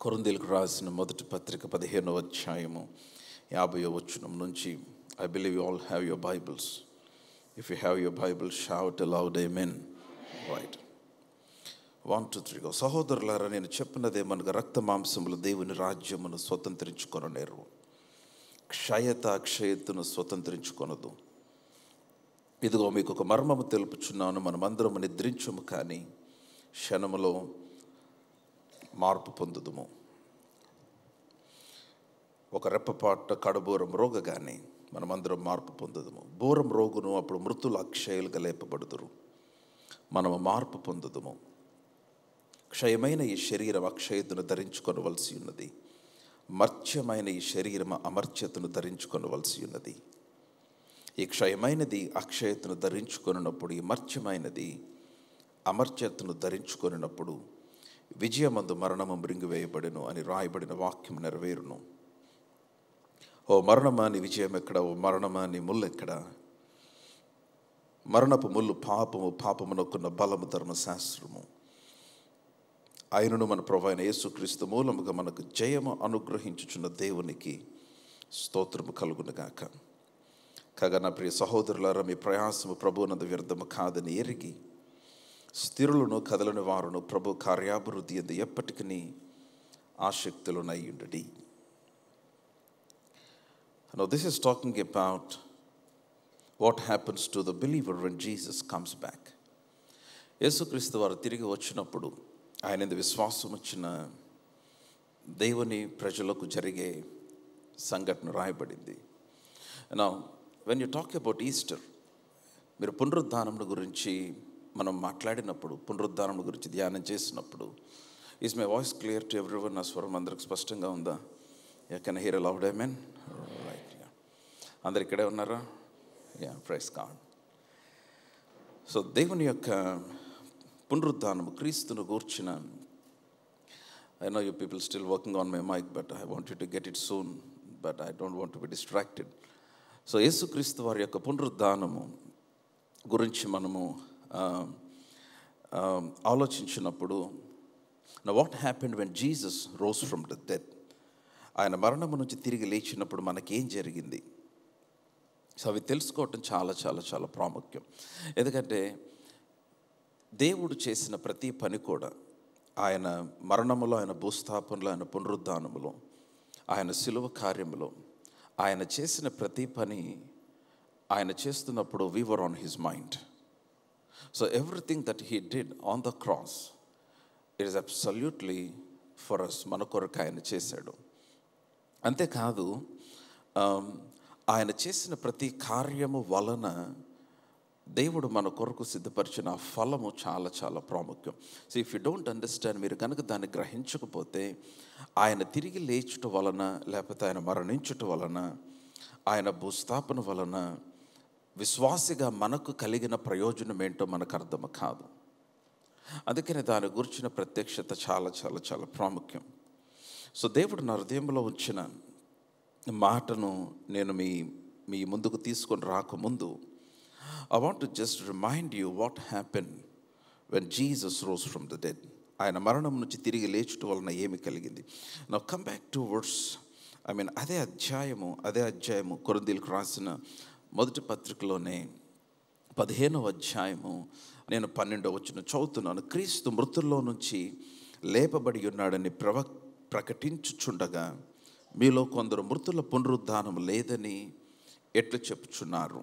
కొరందీలకు రాసిన మొదటి పత్రిక పదిహేనవ అధ్యాయము యాభై వచనం నుంచి I believe you all have your Bibles if you have your Bible shout aloud amen right one two three సహోదరులారా నేను చెప్పినదేమనగా రక్త మాంసములు దేవుని రాజ్యమును స్వతంత్రించుకొనలేరు క్షయత అక్షయతను స్వతంత్రించుకొనదు ఇదిగో మీకు ఒక మర్మము తెలుపుచున్నాను మనమందరము నిద్రించము కానీ క్షణములో మార్పు పొందుదుము ఒక రెప్పపాట కడబూరం రోగగానే మనమందరం మార్పు పొందుదుము బూరం రోగును అప్పుడు మృతులు అక్షయులుగా లేపబడుదురు మనము మార్పు పొందుదుము క్షయమైన ఈ శరీరం అక్షయతను ధరించుకొనవలసి ఉన్నది మర్త్యమైన ఈ శరీరం అమర్త్యతను ధరించుకొనవలసి ఉన్నది ఈ క్షయమైనది అక్షయతను ధరించుకొనినప్పుడు ఈ మర్త్యమైనది అమర్త్యతను ధరించుకొనినప్పుడు విజయమందు మరణము మృంగివేయబడెను అని రాయబడిన వాక్యం నెరవేరును ఓ మరణమా నీ విజయం ఎక్కడ ఓ మరణమా నీ ముళ్ళు ఎక్కడ మరణపు ముళ్ళు పాపము పాపమునకున్న బలము ధర్మశాస్త్రము ఆయనను మన ప్రభు అయిన యేసుక్రీస్తు మూలముగా మనకు జయము అనుగ్రహించుచున్న దేవునికి స్తోత్రము కలుగునుగాక కాగా నా ప్రియ సహోదరులారా మీ ప్రయాసము ప్రభువునందు వ్యర్థము కాదని ఎరిగి స్థిరులను కదలని వారును ప్రభు కార్యాభివృద్ధి ఎందు ఎప్పటికీ ఆసక్తులునయ్యుండడి Now, this is talking about what happens to the believer when Jesus comes back. యేసుక్రీస్తు వారు తిరిగి వచ్చినప్పుడు ఆయన మీద విశ్వాసం వచ్చిన దేవుని ప్రజలకు జరిగే సంఘటన రాయబడింది నా when you talk about Easter మీరు పునరుద్ధానం గురించి మనం మాట్లాడినప్పుడు పునరుద్ధానం గురించి ధ్యానం చేసినప్పుడు is my voice clear to everyone నా స్వరం అందరికి స్పష్టంగా ఉందా yeah can hear loud amen right yeah అందరు ఇక్కడే ఉన్నారా యా ప్రైస్ కాడ్ సో దేవుని యొక్క పునరుద్ధానము క్రీస్తును గూర్చిన I know you people still working on my mic but I want you to get it soon but I don't want to be distracted so యేసుక్రీస్తు వారి యొక్క పునరుద్ధానము గురించి మనము ఆ, ఆ, ఆలోచించినప్పుడు నా what happened when Jesus rose from the death ఆయన మరణము నుంచి తిరిగి లేచినప్పుడు మనకేం జరిగింది సో అవి తెలుసుకోవటం చాలా చాలా చాలా ప్రాముఖ్యం ఎందుకంటే దేవుడు చేసిన ప్రతి పని కూడా ఆయన మరణములో ఆయన భూస్థాపనలో ఆయన పునరుద్ధానములో ఆయన శిలువ కార్యములో ఆయన చేసిన ప్రతి పని ఆయన చేస్తున్నప్పుడు we were on his mind so everything that he did on the cross it is absolutely for us మన కొరకు ఆయన చేశాడు అంతేకాదు ఆమ్, ఆయన చేసిన ప్రతి కార్యము వలన దేవుడు మన కొరకు సిద్ధపరిచిన ఆ ఫలము చాలా చాలా ప్రాముఖ్యం so if you don't understand మీరు కనుక దాన్ని గ్రహించకపోతే ఆయన తిరిగి లేచుట వలన లేకపోతే ఆయన మరణించుట వలన ఆయన భూస్థాపన వలన విశ్వాసిగా మనకు కలిగిన ప్రయోజనం ఏంటో మనకు అర్థం కాదు అందుకని దాని గురించిన ప్రత్యక్షత చాలా చాలా చాలా ప్రాముఖ్యం సో దేవుడు నా హృదయంలో ఉంచిన మాటను నేను మీ మీ ముందుకు తీసుకొని రాకముందు I want to just remind you what happen when Jesus rose from the dead ఆయన మరణం నుంచి తిరిగి లేచుట వలన ఏమి కలిగింది నా come back to words I mean అదే అధ్యాయము అదే అధ్యాయము కొరందీలకు రాసిన మొదటి పత్రికలోనే పదిహేనవ అధ్యాయము నేను పన్నెండవ వచ్చిన చదువుతున్నాను క్రీస్తు మృతుల్లో నుంచి లేపబడి ఉన్నాడని ప్రవ ప్రకటించుచుండగా మీలో కొందరు మృతుల పునరుద్ధానం లేదని ఎట్లు చెప్పుచున్నారు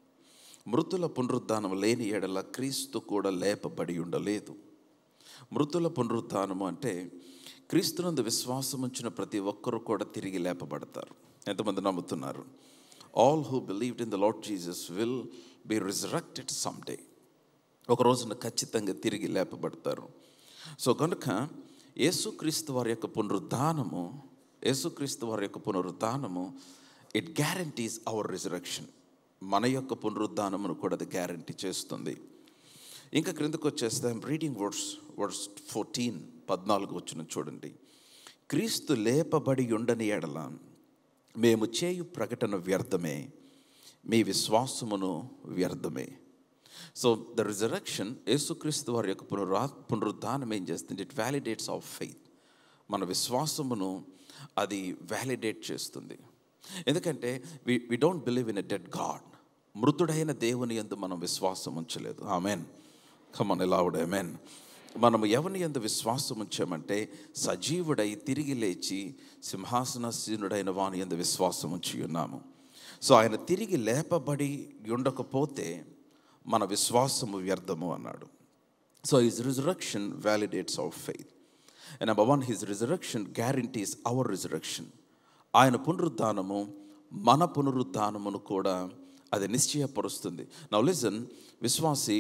మృతుల పునరుద్ధానం లేని ఎడల క్రీస్తు కూడా లేపబడి ఉండలేదు మృతుల పునరుద్ధానము అంటే క్రీస్తునందు విశ్వాసం ఉంచిన ప్రతి ఒక్కరూ కూడా తిరిగి లేపబడతారు ఎంతమంది నమ్ముతున్నారు all who believed in the Lord Jesus will be resurrected some day ఒక రోజున ఖచ్చితంగా తిరిగి లేపబడతారు సో కనుక యేసుక్రీస్తు వారి యొక్క పునరుద్ధానము యేసుక్రీస్తు వారి యొక్క పునరుద్ధానము ఇట్ గ్యారంటీస్ అవర్ రిజరక్షన్ మన యొక్క పునరుద్ధానమును కూడా అది గ్యారంటీ చేస్తుంది ఇంకా క్రిందకు వచ్చేస్తే రీడింగ్ వర్డ్స్ వర్డ్స్ ఫోర్టీన్ పద్నాలుగు వచ్చిన చూడండి క్రీస్తు లేపబడి ఉండని ఎడల మేము చేయు ప్రకటన వ్యర్థమే మీ విశ్వాసమును వ్యర్థమే సో ద రిజరక్షన్ యేసుక్రీస్తు వారి యొక్క పునరా పునరుద్ధానం ఏం చేస్తుంది ఇట్ వ్యాలిడేట్స్ ఆఫ్ ఫెయిత్ మన విశ్వాసమును అది వ్యాలిడేట్ చేస్తుంది ఎందుకంటే we we don't believe in a dead God మృతుడైన దేవుని ఎందు మనం విశ్వాసం ఉంచలేదు ఆమెన్ కమన్ ఎలావుడ్ ఆమెన్ మనము ఎవరిని ఎందు విశ్వాసం ఉంచామంటే సజీవుడై తిరిగి లేచి సింహాసనసీనుడైన వాని ఎందు విశ్వాసం ఉంచి ఉన్నాము సో ఆయన తిరిగి లేపబడి ఉండకపోతే మన విశ్వాసము వ్యర్థము అన్నాడు so his resurrection validates our faith and number one his resurrection guarantees our resurrection ఆయన పునరుద్ధానము మన పునరుద్ధానమును కూడా అది నిశ్చయపరుస్తుంది నవ్ లిజన్ విశ్వాసి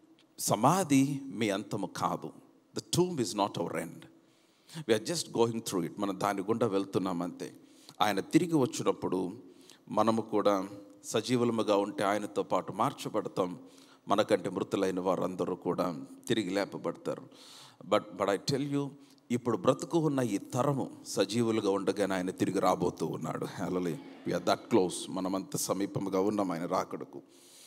సమాధి మీ అంతము కాదు the tomb is not our end we're just going through it మనం దాని గుండా వెళ్తున్నాం అంతే ఆయన తిరిగి వచ్చినప్పుడు మనము కూడా సజీవులముగా ఉంటే ఆయనతో పాటు మార్చబడతాం మనకంటే మృతులైన వారందరూ కూడా తిరిగి లేపబడతారు but but I tell you ఇప్పుడు బ్రతుకు ఉన్న ఈ తరము సజీవులుగా ఉండగానే ఆయన తిరిగి రాబోతూ ఉన్నాడు హేళలి వీఆర్ దట్ క్లోజ్ మనమంత సమీపంగా ఉన్నాం ఆయన రాకడకు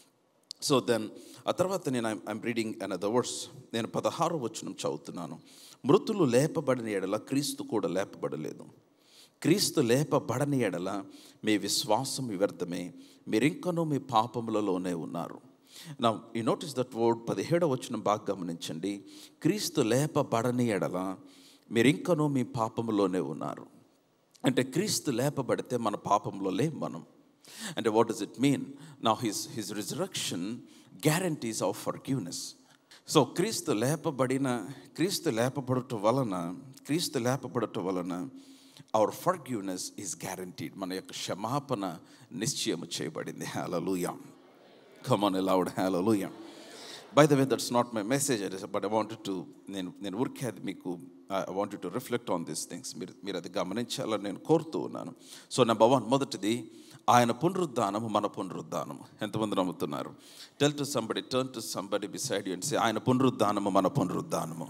సో దెన్ ఆ తర్వాత నేను I'm reading in other words నేను పదహారు వచనం చదువుతున్నాను మృతులు లేపబడిన ఎడల క్రీస్తు కూడా లేపబడలేదు క్రీస్తు లేపబడని ఎడల మీ విశ్వాసం వ్యర్థమే మీరింకనూ మీ పాపములలోనే ఉన్నారు నా ఈ నోటీస్ దట్ వర్డ్ పదిహేడవ వచనం బాగా గమనించండి క్రీస్తు లేపబడని ఎడల మీరింకనూ మీ పాపములోనే ఉన్నారు అంటే క్రీస్తు లేపబడితే మన పాపంలో లేం మనం అంటే వాట్ డస్ ఇట్ మీన్ నా his his resurrection guarantees of forgiveness so క్రీస్తు లేపబడిన క్రీస్తు లేపబడటం వలన క్రీస్తు లేపబడటం వలన our forgiveness is guaranteed మన యొక్క క్షమాపణ నిశ్చయము చేయబడింది hallelujah come on loud hallelujah by the way that's not my message but I wanted to నేను నేను ఊరికే అది మీకు I wanted to reflect on this things మీరు మీరు అది గమనించాలని నేను కోరుతూ ఉన్నాను సో నెంబర్ వన్ మొదటిది ఆయన పునరుద్ధానము మన పునరుద్ధానము ఎంతమంది నమ్ముతున్నారు tell to somebody turn to somebody beside you and say ఆయన పునరుద్ధానము మన పునరుద్ధానము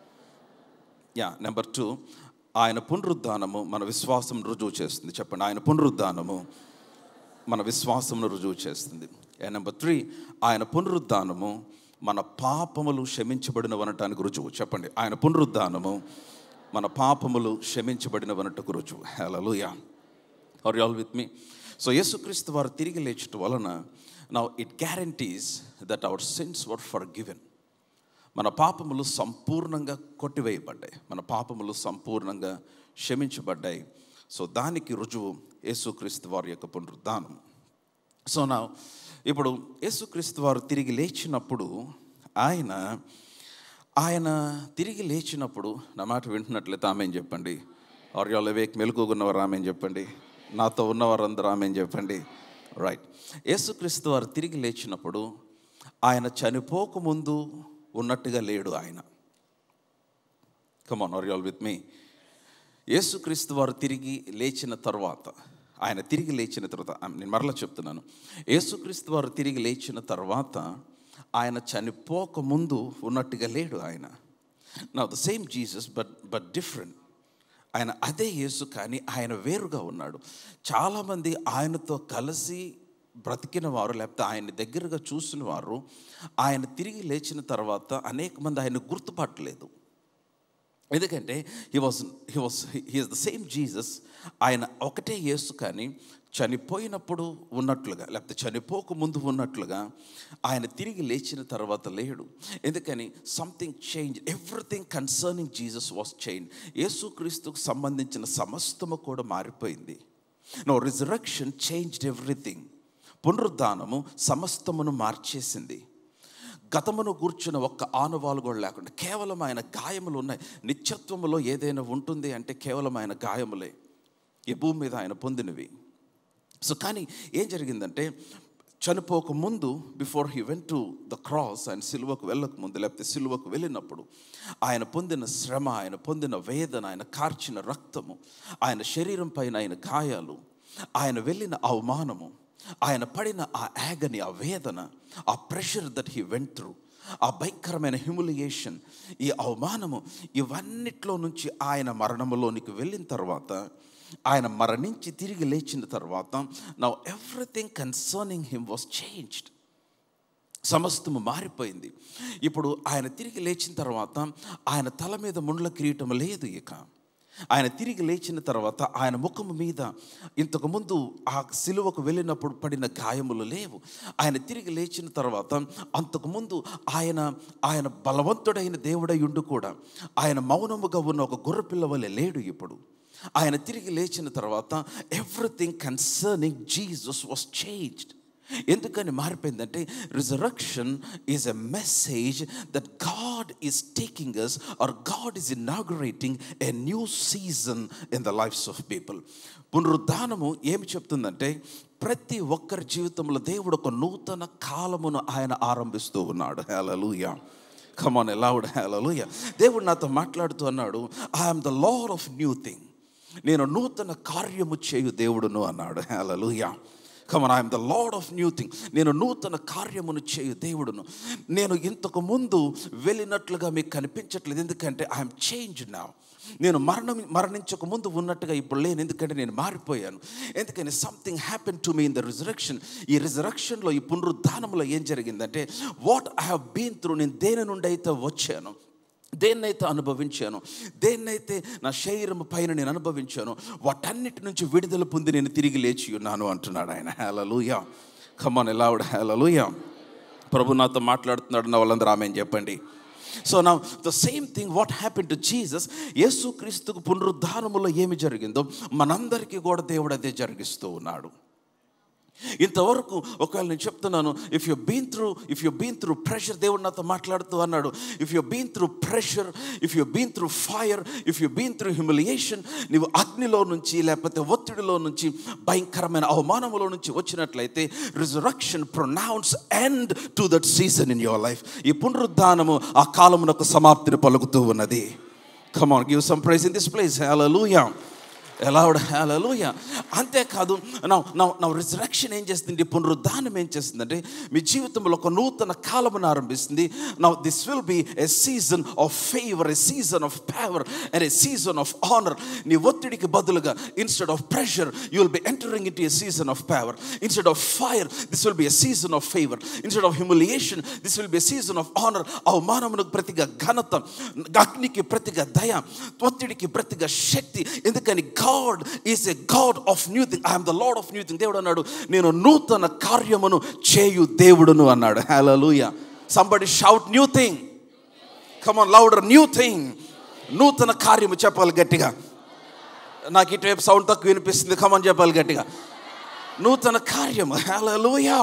యా నెంబర్ టూ ఆయన పునరుద్ధానము మన విశ్వాసం రుజువు చేస్తుంది చెప్పండి ఆయన పునరుద్ధానము మన విశ్వాసమును రుజువు చేస్తుంది అండ్ నెంబర్ త్రీ ఆయన పునరుద్ధానము మన పాపములు క్షమించబడిన వనటానికి రుజువు చెప్పండి ఆయన పునరుద్ధానము మన పాపములు క్షమించబడిన వనటకు రుజువు hallelujah are all with me so యేసుక్రీస్తు వారు తిరిగి లేచట వలన now it guarantees that our sins were forgiven మన పాపములు సంపూర్ణంగా కొట్టివేయబడ్డాయి మన పాపములు సంపూర్ణంగా క్షమించబడ్డాయి సో దానికి రుజువు యేసుక్రీస్తు వారి యొక్క పునరుద్ధానం సో నా ఇప్పుడు యేసుక్రీస్తు వారు తిరిగి లేచినప్పుడు ఆయన ఆయన తిరిగి లేచినప్పుడు నా మాట వింటున్నట్లయితే ఆమె చెప్పండి ఆర్యాల వేక్ మెలుగున్నవారు ఆమె చెప్పండి నాతో ఉన్నవారందరూ ఆమె చెప్పండి రైట్ యేసుక్రీస్తు వారు తిరిగి లేచినప్పుడు ఆయన చనిపోకముందు ఉన్నట్టుగా లేడు ఆయన come on are all with me యేసుక్రీస్తు వారు తిరిగి లేచిన తర్వాత ఆయన తిరిగి లేచిన తర్వాత నేను మరలా చెప్తున్నాను యేసుక్రీస్తు వారు తిరిగి లేచిన తర్వాత ఆయన చనిపోక ముందు ఉన్నట్టుగా లేడు ఆయన నా the same Jesus but but different ఆయన అదే యేసు కానీ ఆయన వేరుగా ఉన్నాడు చాలామంది ఆయనతో కలిసి బ్రతికిన వారు లేకపోతే ఆయన దగ్గరగా చూసిన వారు ఆయన తిరిగి లేచిన తర్వాత అనేక మంది ఆయన గుర్తుపట్టలేదు ఎందుకంటే he was he was he's the same Jesus ఆయన ఒకటే యేసు కానీ చనిపోయినప్పుడు ఉన్నట్లుగా లేకపోతే చనిపోక ముందు ఉన్నట్లుగా ఆయన తిరిగి లేచిన తర్వాత లేడు ఎందుకని something change everything concerning Jesus was change యేసుక్రీస్తుకు సంబంధించిన సమస్తము కూడా మారిపోయింది నో రిజరక్షన్ చేంజ్డ్ ఎవ్రీథింగ్ పునరుద్ధానము సమస్తమును మార్చేసింది గతమును కూర్చున్న ఒక్క ఆనువాలు కూడా లేకుండా కేవలం ఆయన గాయములు ఉన్నాయి నిత్యత్వములో ఏదైనా ఉంటుంది అంటే కేవలం ఆయన గాయములే ఈ భూమి మీద ఆయన పొందినవి సో కానీ ఏం జరిగిందంటే చనిపోక ముందు before he went to the cross ఆయన సిలువకు వెళ్ళక ముందు లేకపోతే సిలువకు వెళ్ళినప్పుడు ఆయన పొందిన శ్రమ ఆయన పొందిన వేదన ఆయన కార్చిన రక్తము ఆయన శరీరం పైన ఆయన గాయాలు ఆయన వెళ్ళిన అవమానము ఆయన పడిన ఆ యాగని ఆ వేదన ఆ pressure that he went through ఆ భయంకరమైన హ్యూమిలియేషన్ ఈ అవమానము ఇవన్నిట్లో నుంచి ఆయన మరణములోనికి వెళ్ళిన తర్వాత ఆయన మరణించి తిరిగి లేచిన తర్వాత నా everything concerning him was changed సమస్తము మారిపోయింది ఇప్పుడు ఆయన తిరిగి లేచిన తర్వాత ఆయన తల మీద ముండ్ల కిరీటం లేదు ఇక ఆయన తిరిగి లేచిన తర్వాత ఆయన ముఖము మీద ఇంతకుముందు ఆ సిలువకు వెళ్ళినప్పుడు పడిన గాయములు లేవు ఆయన తిరిగి లేచిన తర్వాత అంతకుముందు ఆయన ఆయన బలవంతుడైన దేవుడై ఉండు కూడా ఆయన మౌనముగా ఉన్న ఒక గొర్రెపిల్ల వలె లేడు ఇప్పుడు ఆయన తిరిగి లేచిన తర్వాత everything concerning Jesus was changed ఎందుకని మారిపోయిందంటే resurrection is a message that God is taking us or God is inaugurating a new season in the lives of people పునరుద్ధానము ఏమి చెప్తుందంటే ప్రతి ఒక్కరి జీవితంలో దేవుడు ఒక నూతన కాలమును ఆయన ఆరంభిస్తూ ఉన్నాడు హేలలుయా కమాన్ లౌడ్ హేలలుయ దేవుడు నాతో మాట్లాడుతూ అన్నాడు I'm the lord of new thing నేను నూతన కార్యము చేయు దేవుడును అన్నాడు hallelujah come on I'm the lord of new thing నేను నూతన కార్యమును చేయు దేవుడును నేను ఇంతకు ముందు వెళ్ళినట్లుగా మీకు కనిపించట్లేదు ఎందుకంటే ఐఎమ్ చేంజ్ నా నేను మరణం మరణించక ముందు ఉన్నట్టుగా ఇప్పుడు లేను ఎందుకంటే నేను మారిపోయాను ఎందుకని something happen to me in the resurrection ఈ రిజరక్షన్లో ఈ పునరుద్ధానంలో ఏం జరిగిందంటే what I have been through నేను దేని నుండి అయితే వచ్చాను దేన్నైతే అనుభవించాను దేన్నైతే నా శరీరం పైన నేను అనుభవించాను వాటన్నిటి నుంచి విడుదల పొంది నేను తిరిగి లేచి ఉన్నాను అంటున్నాడు ఆయన హేలలుయా ఖమ్మన్ ఎలావుడు హేలలుయా ప్రభు నాతో మాట్లాడుతున్నాడు నా వాళ్ళందరూ ఆమె చెప్పండి సో నా the same thing what happen to Jesus యేసుక్రీస్తుకు పునరుద్ధానములో ఏమి జరిగిందో మనందరికీ కూడా దేవుడు అదే జరిగిస్తూ ఉన్నాడు ఇంతవరకు ఒకవేళ నేను చెప్తున్నాను if you been through if you been through pressure దేవుడు నాతో మాట్లాడుతూ అన్నాడు if you been through pressure if you been through fire if you been through humiliation నీవు అగ్నిలో నుంచి లేకపోతే ఒత్తిడిలో నుంచి భయంకరమైన అవమానములో నుంచి వచ్చినట్లయితే resurrection pronounce end to that season in your life ఈ పునరుద్ధానము ఆ కాలమునకు సమాప్తిని పలుకుతూ ఉన్నది come on give some praise in this place hallelujah aloud hallelujah అంతేకాదు నా నా నా రిజరక్షన్ ఏం చేస్తుంది పునరుద్ధానం ఏం చేస్తుందంటే మీ జీవితంలో ఒక నూతన కాలమును ఆరంభిస్తుంది నా this will be a season of favour a season of power and a season of honour నీ ఒత్తిడికి బదులుగా instead of pressure you will be entering in to a season of power instead of fire this will be a season of favour instead of humiliation this will be a season of honour అవమానమునకు ప్రతిగా ఘనత అగ్నికి ప్రతిగా దయ ఒత్తిడికి ప్రతిగా శక్తి ఎందుకని God is a God of new thing I'm the lord of new thing దేవుడు అన్నాడు నేను నూతన కార్యమును చేయు దేవుడును అన్నాడు hallelujah somebody shout new thing come on louder new thing నూతన కార్యము చెప్పాలి గట్టిగా నాకు ఇటువైపు సౌండ్ తక్కువ వినిపిస్తుంది కమన్ చెప్పాలి గట్టిగా నూతన కార్యము హేలూయా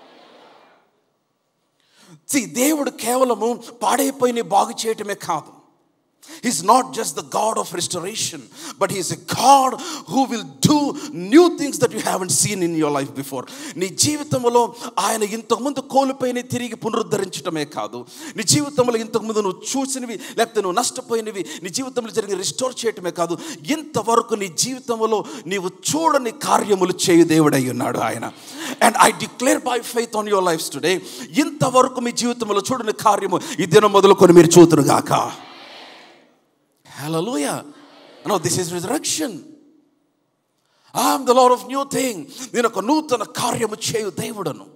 సి దేవుడు కేవలము పాడైపోయిన బాగు చేయటమే కాదు He's not just the God of restoration, but He's a God who will do new things that you haven't seen in your life before. నీ జీవితంలో ఆయన ఇంతకుముందు కోల్పోయిన తిరిగి పునరుద్ధరించడమే కాదు నీ జీవితంలో ఇంతకుముందు నువ్వు చూసినవి లేకపోతే నువ్వు నష్టపోయినవి నీ జీవితంలో జరిగిన రిస్టోర్ చేయటమే కాదు ఇంతవరకు నీ జీవితంలో నీవు చూడని కార్యములు చేయు దేవుడై ఉన్నాడు ఆయన and I declare by faith on your life today ఇంతవరకు మీ జీవితంలో చూడని కార్యము ఈ దినం మొదలుకొని మీరు చూతురుగాక Hallelujah. No, this is resurrection. I am the Lord of new thing. నేను ఒక నూతన కార్యము చేయు దేవుడను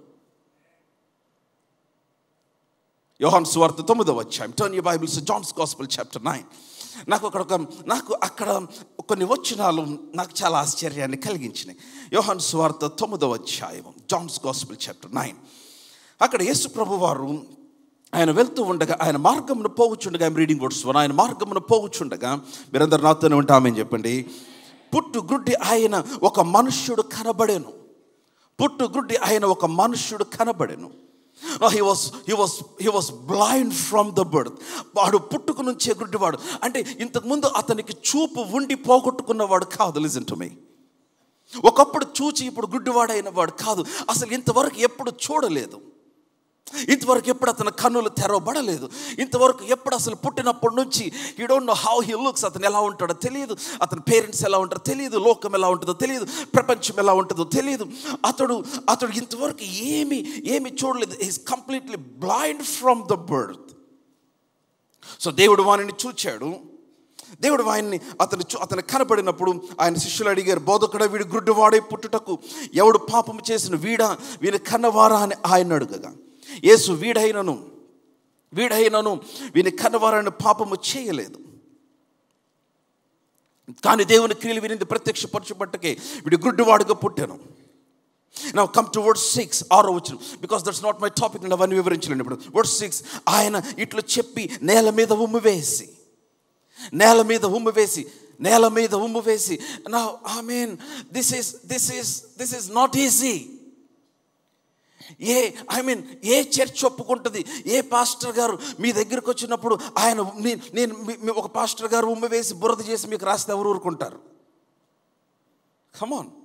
యోహాన్ సువార్త తొమ్మిదవ అధ్యాయం turn you Bibles John's gospel chapter nine నాకు అక్కడ ఒక నాకు అక్కడ కొన్ని వచనాలు నాకు చాలా ఆశ్చర్యాన్ని కలిగించినాయి యోహాన్ సువార్త తొమ్మిదవ అధ్యాయం జాన్స్ గాస్పుల్ చాప్టర్ నైన్ అక్కడ యేసు ప్రభు వారు ఆయన వెళ్తూ ఉండగా ఆయన మార్గమును పోవచ్చుండగా ఐమ్ రీడింగ్ వర్డ్స్ వన్ ఆయన మార్గమును పోవచ్చుండగా మీరందరూ నాతోనే ఉంటామని చెప్పండి పుట్టు గుడ్డి ఆయన ఒక మనుష్యుడు కనబడేను పుట్టు గుడ్డి ఆయన ఒక మనుష్యుడు కనబడెను he was he was he was blind from the birth వాడు పుట్టుక నుంచే గుడ్డివాడు అంటే ఇంతకుముందు అతనికి చూపు ఉండి పోగొట్టుకున్నవాడు కాదు లిజన్ టు మీ ఒకప్పుడు చూచి ఇప్పుడు గుడ్డివాడైన వాడు కాదు అసలు ఇంతవరకు ఎప్పుడు చూడలేదు ఇంతవరకు ఎప్పుడు అతని కన్నులు తెరవబడలేదు ఇంతవరకు ఎప్పుడు అసలు పుట్టినప్పటి నుంచి you don't know how he looks అతను ఎలా ఉంటాడో తెలియదు అతని పేరెంట్స్ ఎలా ఉంటారో తెలియదు లోకం ఎలా ఉంటుందో తెలియదు ప్రపంచం ఎలా ఉంటుందో తెలియదు అతడు అతడు ఇంతవరకు ఏమి ఏమి చూడలేదు is completely blind from the birth so దేవుడు వానిని చూచాడు దేవుడు ఆయన్ని అతను చూ- అతను కనబడినప్పుడు ఆయన శిష్యులు అడిగారు బోధకుడ వీడు గుడ్డివాడే పుట్టుటకు ఎవడు పాపము చేసిన వీడా వీని కన్నవారా అని ఆయన అడుగగా యేసు వీడైనను వీడైనను వీని కన్నవారని పాపము చేయలేదు కానీ దేవుని క్రియలు వినింది ప్రత్యక్షపరచబట్టకే వీడి గుడ్డివాడుగా పుట్టాను నా కమ్ టు వర్డ్ సిక్స్ ఆరో వచ్చిన because that's not my topic నేను అవన్నీ వివరించలేను ఇప్పుడు వర్డ్ సిక్స్ ఆయన ఇట్లా చెప్పి నేల మీద ఉమ్ము వేసి నేల మీద ఉమ్ము వేసి నేల మీద ఉమ్ము వేసి నా I mean this is this is this is not easy ఏ ఐ మీన్ ఏ చర్చ్ ఒప్పుకుంటుంది ఏ పాస్టర్ గారు మీ దగ్గరికి వచ్చినప్పుడు ఆయన నే- నేను మీ- మీ ఒక పాస్టర్ గారు ఉమ్మ వేసి బురద చేసి మీకు రాస్తే ఎవరు ఊరుకుంటారు come on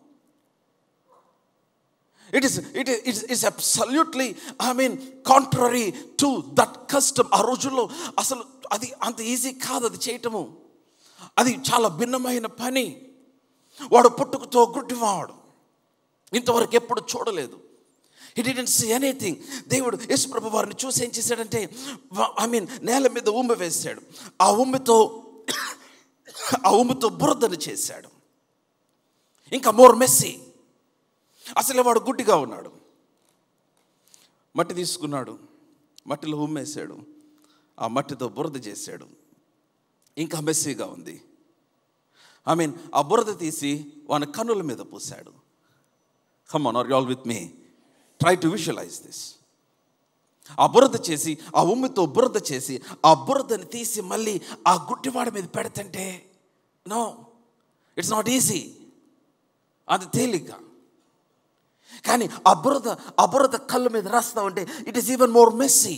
it is it is it's absolutely I mean contrary to that custom ఆ రోజుల్లో అసలు అది అంత ఈజీ కాదు అది చేయటము అది చాలా భిన్నమైన పని వాడు పుట్టుకతో గుడ్డివాడు ఇంతవరకు ఎప్పుడు చూడలేదు హీ డిడెంట్ సీ ఎనీథింగ్ దేవుడు యేసుప్రభు వారిని చూసి ఏం చేశాడంటే ఐ మీన్ నేల మీద ఉమ్మి వేశాడు ఆ ఉమ్మితో ఆ ఉమ్మితో బురదను చేశాడు ఇంకా మోర్ మెస్సీ అసలు వాడు గుడ్డిగా ఉన్నాడు మట్టి తీసుకున్నాడు మట్టిలో ఉమ్మేశాడు ఆ మట్టితో బురద చేశాడు ఇంకా మెస్సీగా ఉంది ఐ మీన్ ఆ బురద తీసి వాని కన్నుల మీద పూశాడు come are all with me try to visualise this ఆ బురద చేసి ఆ ఉమ్మితో బురద చేసి ఆ బురదని తీసి మళ్ళీ ఆ గుడ్డివాడి మీద పెడతంటే నో ఇట్స్ నాట్ ఈజీ అది తేలిక కానీ ఆ బురద ఆ బురద కళ్ళ మీద రాస్తా ఉంటే it is even more messy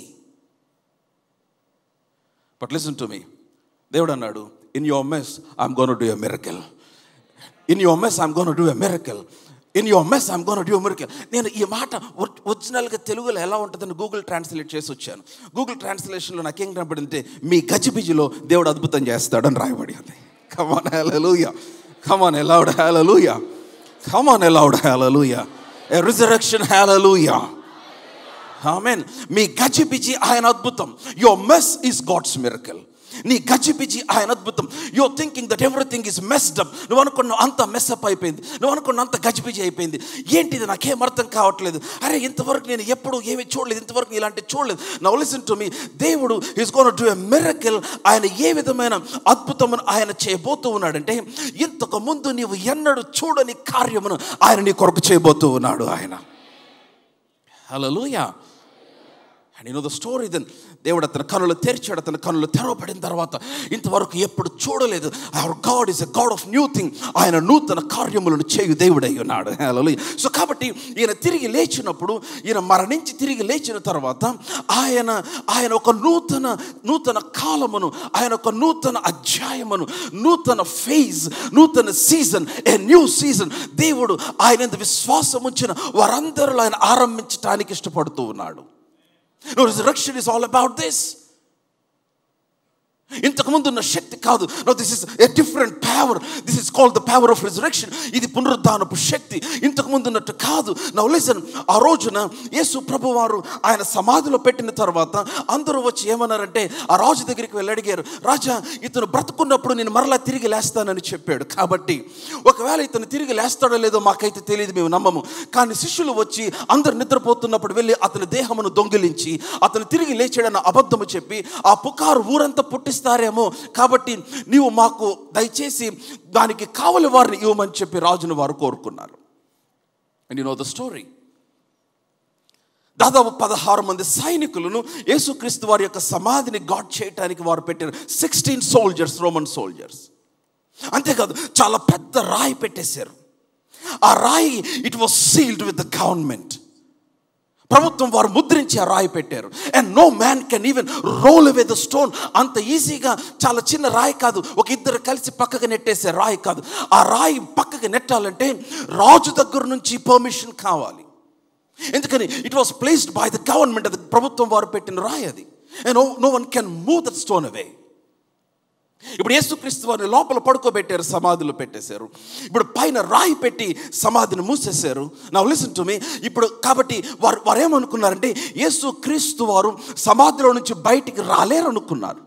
but listen to me దేవుడు అన్నాడు in your mess I'm gonna do a miracle in your mess I'm gonna do a miracle in your mess I'm gonna do miracle నేను ఈ మాట ఒర్- ఒరిజినల్గా తెలుగులో ఎలా ఉంటుందని Google translate చేసి వచ్చాను గూగుల్ ట్రాన్స్లేషన్లో నాకేం కనబడింటే మీ గజిబిజిలో దేవుడు అద్భుతం చేస్తాడని రాయబడి ఉంది come on hallelujah come on aloud hallelujah come on aloud hallelujah a resurrection hallelujah amen మీ గజిబిజి ఆయన అద్భుతం your mess is God's miracle నీ గజిబిజి ఆయన అద్భుతం your thinking that everything is messed up నువ్వు అనుకున్న అంత మెస్అప్ అయిపోయింది నువ్వు అనుకున్న అంత గజిబిజి అయిపోయింది ఏంటిది నాకేం అర్థం కావట్లేదు అరే ఇంతవరకు నేను ఎప్పుడు ఏమీ చూడలేదు ఇంతవరకు ఇలాంటి చూడలేదు నా లిసన్ టు మీ దేవుడు is gonna do a miracle ఆయన ఏ విధమైన అద్భుతమును ఆయన చేయబోతూ ఉన్నాడంటే ఇంతకు ముందు నీవు ఎన్నడూ చూడని కార్యమును ఆయన నీ కొరకు చేయబోతూ ఉన్నాడు ఆయన hallelujah and you know the story then దేవుడు అతని కనులు తెరిచాడు అతని కనులు తెరవబడిన తర్వాత ఇంతవరకు ఎప్పుడు చూడలేదు our God is a God of new thing ఆయన నూతన కార్యములను చేయు దేవుడై ఉన్నాడు హల్లెలూయా సో కాబట్టి ఈయన తిరిగి లేచినప్పుడు ఈయన మరణించి తిరిగి లేచిన తర్వాత ఆయన ఆయన ఒక నూతన నూతన కాలమును ఆయన ఒక నూతన అధ్యాయమును నూతన ఫేజ్ నూతన సీజన్ ఏ న్యూ సీజన్ దేవుడు ఆయన యందు విశ్వాసం ఉంచిన వారందరిలో ఆయన ఆరంభించడానికి ఇష్టపడుతూ ఉన్నాడు No, resurrection is all about this. ఇంతకుముందు ఉన్న శక్తి కాదు no this is a different power this is called the power of resurrection ఇది పునరుద్ధానపు శక్తి ఇంతకు ముందు ఉన్నట్టు కాదు నవ్ లిసన్ ఆ రోజున యేసు ప్రభు వారు ఆయన సమాధిలో పెట్టిన తర్వాత అందరూ వచ్చి ఏమన్నారంటే ఆ రాజు దగ్గరికి వెళ్ళి అడిగారు రాజా ఇతను బ్రతుకున్నప్పుడు నేను మరలా తిరిగి లేస్తానని చెప్పాడు కాబట్టి ఒకవేళ ఇతను తిరిగి లేస్తాడో లేదో మాకైతే తెలియదు మేము నమ్మము కానీ శిష్యులు వచ్చి అందరు నిద్రపోతున్నప్పుడు వెళ్ళి అతని దేహమును దొంగిలించి అతను తిరిగి లేచాడన్న అబద్ధము చెప్పి ఆ పుకారు ఊరంతా పుట్టిస్తారేమో కాబట్టి నీవు మాకు దయచేసి దానికి కావలి వారిని ఇవ్వమని చెప్పి రాజును వారు కోరుకున్నారు and you know the story దాదాపు పదహారు మంది సైనికులను యేసుక్రీస్తు వారి యొక్క సమాధిని గాడ్ చేయటానికి వారు పెట్టారు సిక్స్టీన్ సోల్జర్స్ రోమన్ సోల్జర్స్ అంతేకాదు చాలా పెద్ద రాయి పెట్టేశారు ఆ రాయి it was sealed with the government ప్రభుత్వం వారు ముద్రించి ఆ రాయి పెట్టారు and no man can even roll away the stone అంత ఈజీగా చాలా చిన్న రాయి కాదు ఒక ఇద్దరు కలిసి పక్కకు నెట్టేసే రాయి కాదు ఆ రాయి పక్కకి నెట్టాలంటే రాజు దగ్గర నుంచి పర్మిషన్ కావాలి ఎందుకని it was placed by the government అది ప్రభుత్వం వారు పెట్టిన రాయి అది no no one can move that stone away ఇప్పుడు యేసుక్రీస్తు వారిని లోపల పడుకోబెట్టారు సమాధిలో పెట్టేశారు ఇప్పుడు పైన రాయి పెట్టి సమాధిని మూసేశారు నా లిసన్ టు మీ ఇప్పుడు కాబట్టి వారు వారు ఏమనుకున్నారంటే యేసు క్రీస్తు వారు సమాధిలో నుంచి బయటికి రాలేరు అనుకున్నారు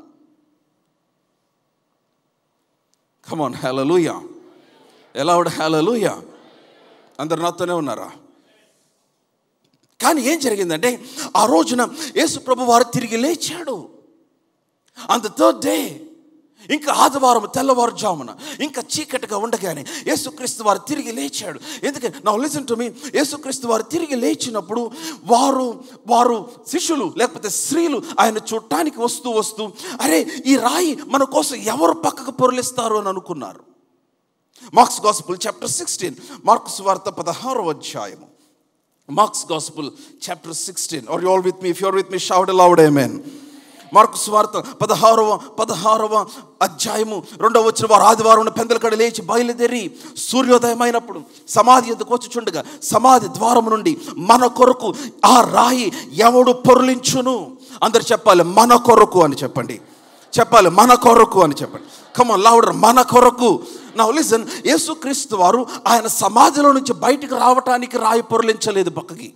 కమాన్ హేలలుయా ఎలా హేలలుయా అందరు నాతోనే ఉన్నారా కానీ ఏం జరిగిందంటే ఆ రోజున యేసు ప్రభు వారు తిరిగి లేచాడు ఆన్ ద థర్డ్ డే ఇంకా ఆదివారం తెల్లవారుజామున ఇంకా చీకటిగా ఉండగానే యేసుక్రీస్తు వారు తిరిగి లేచాడు ఎందుకంటే నా లిసన్ టు మీ యేసుక్రీస్తు వారు తిరిగి లేచినప్పుడు వారు వారు శిష్యులు లేకపోతే స్త్రీలు ఆయన చూడటానికి వస్తూ వస్తూ అరే ఈ రాయి మన కోసం ఎవరు పక్కకు పొరలిస్తారు అని అనుకున్నారు Mark's gospel chapter sixteen Mark's వార్త పదహారో అధ్యాయము Mark's gospel chapter sixteen are you all with me if you're with me shout loud amen మార్కు స్వార్త పదహారవ పదహారవ అధ్యాయము రెండవ వచ్చిన వారు ఆదివారం పెందలకడ లేచి బయలుదేరి సూర్యోదయమైనప్పుడు సమాధి ఎందుకు వచ్చుచుండగా సమాధి ద్వారం నుండి మన కొరకు ఆ రాయి ఎవడు పొరలించును అందరు చెప్పాలి మన కొరకు అని చెప్పండి చెప్పాలి మన కొరకు అని చెప్పండి కమ లౌడర్ మన కొరకు నా లిసన్ యేసుక్రీస్తు వారు ఆయన సమాధిలో నుంచి బయటికి రావటానికి రాయి పొరలించలేదు పక్కకి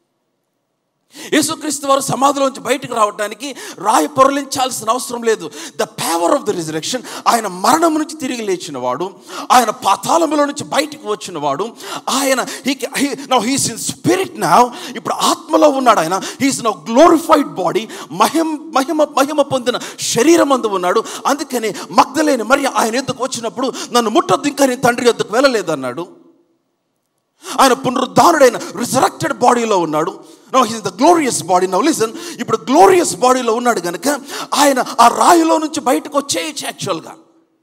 యేసుక్రీస్తు వారు సమాధిలోంచి బయటకు రావడానికి రాయి పొరలించాల్సిన అవసరం లేదు the power of the resurrection ఆయన మరణం నుంచి తిరిగి లేచినవాడు ఆయన పాతాళములో నుంచి బయటికి వచ్చినవాడు ఆయన he now he's in spirit నా ఇప్పుడు ఆత్మలో ఉన్నాడు ఆయన హీస్ నౌ గ్లోరిఫైడ్ బాడీ మహిమ మహిమ మహిమ పొందిన శరీరం అందు ఉన్నాడు అందుకని మగ్ధలేని మరి ఆయన ఎద్దుకు వచ్చినప్పుడు నన్ను ముట్టొద్దు ఇంకా నేను తండ్రి ఎద్దుకు వెళ్ళలేదన్నాడు ఆయన పునరుద్ధానుడైన రిజరెక్టెడ్ బాడీలో ఉన్నాడు no he's the glorious body now listen ఇప్పుడు గ్లోరియస్ బాడీలో ఉన్నాడు కనుక ఆయన ఆ రాయిలో నుంచి బయటకు వచ్చేయచ్చు యాక్చువల్గా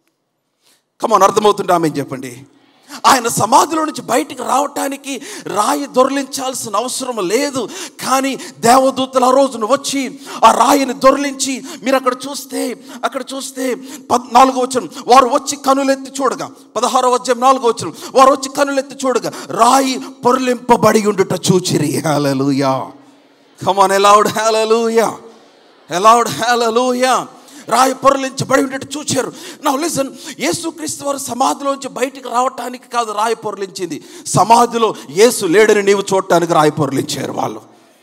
కమాన్ అర్థమవుతుంటే ఆమె చెప్పండి ఆయన సమాధిలో నుంచి బయటికి రావటానికి రాయి దొరలించాల్సిన అవసరం లేదు కానీ దేవదూతలు ఆ రోజున వచ్చి ఆ రాయిని దొరలించి మీరు అక్కడ చూస్తే అక్కడ చూస్తే పద్ నాలుగో వచ్చిన వారు వచ్చి కనులెత్తి చూడగా పదహారో అధ్యాయం నాలుగో వచ్చిన వారు వచ్చి కనులెత్తి చూడగా రాయి పొరలింపబడి ఉండుట చూచిరి హల్లెలూయా కమాన్ ఎలౌడ్ హల్లెలూయా ఎలౌడ్ హల్లెలూయా రాయి పొరలించబడి ఉండేట్టు చూచారు నా లిసన్ యేసుక్రీస్తు వారు సమాధిలోంచి బయటికి రావటానికి కాదు రాయి పొరలించింది సమాధిలో యేసు లేడని నీవు చూడటానికి రాయి పొరలించారు వాళ్ళు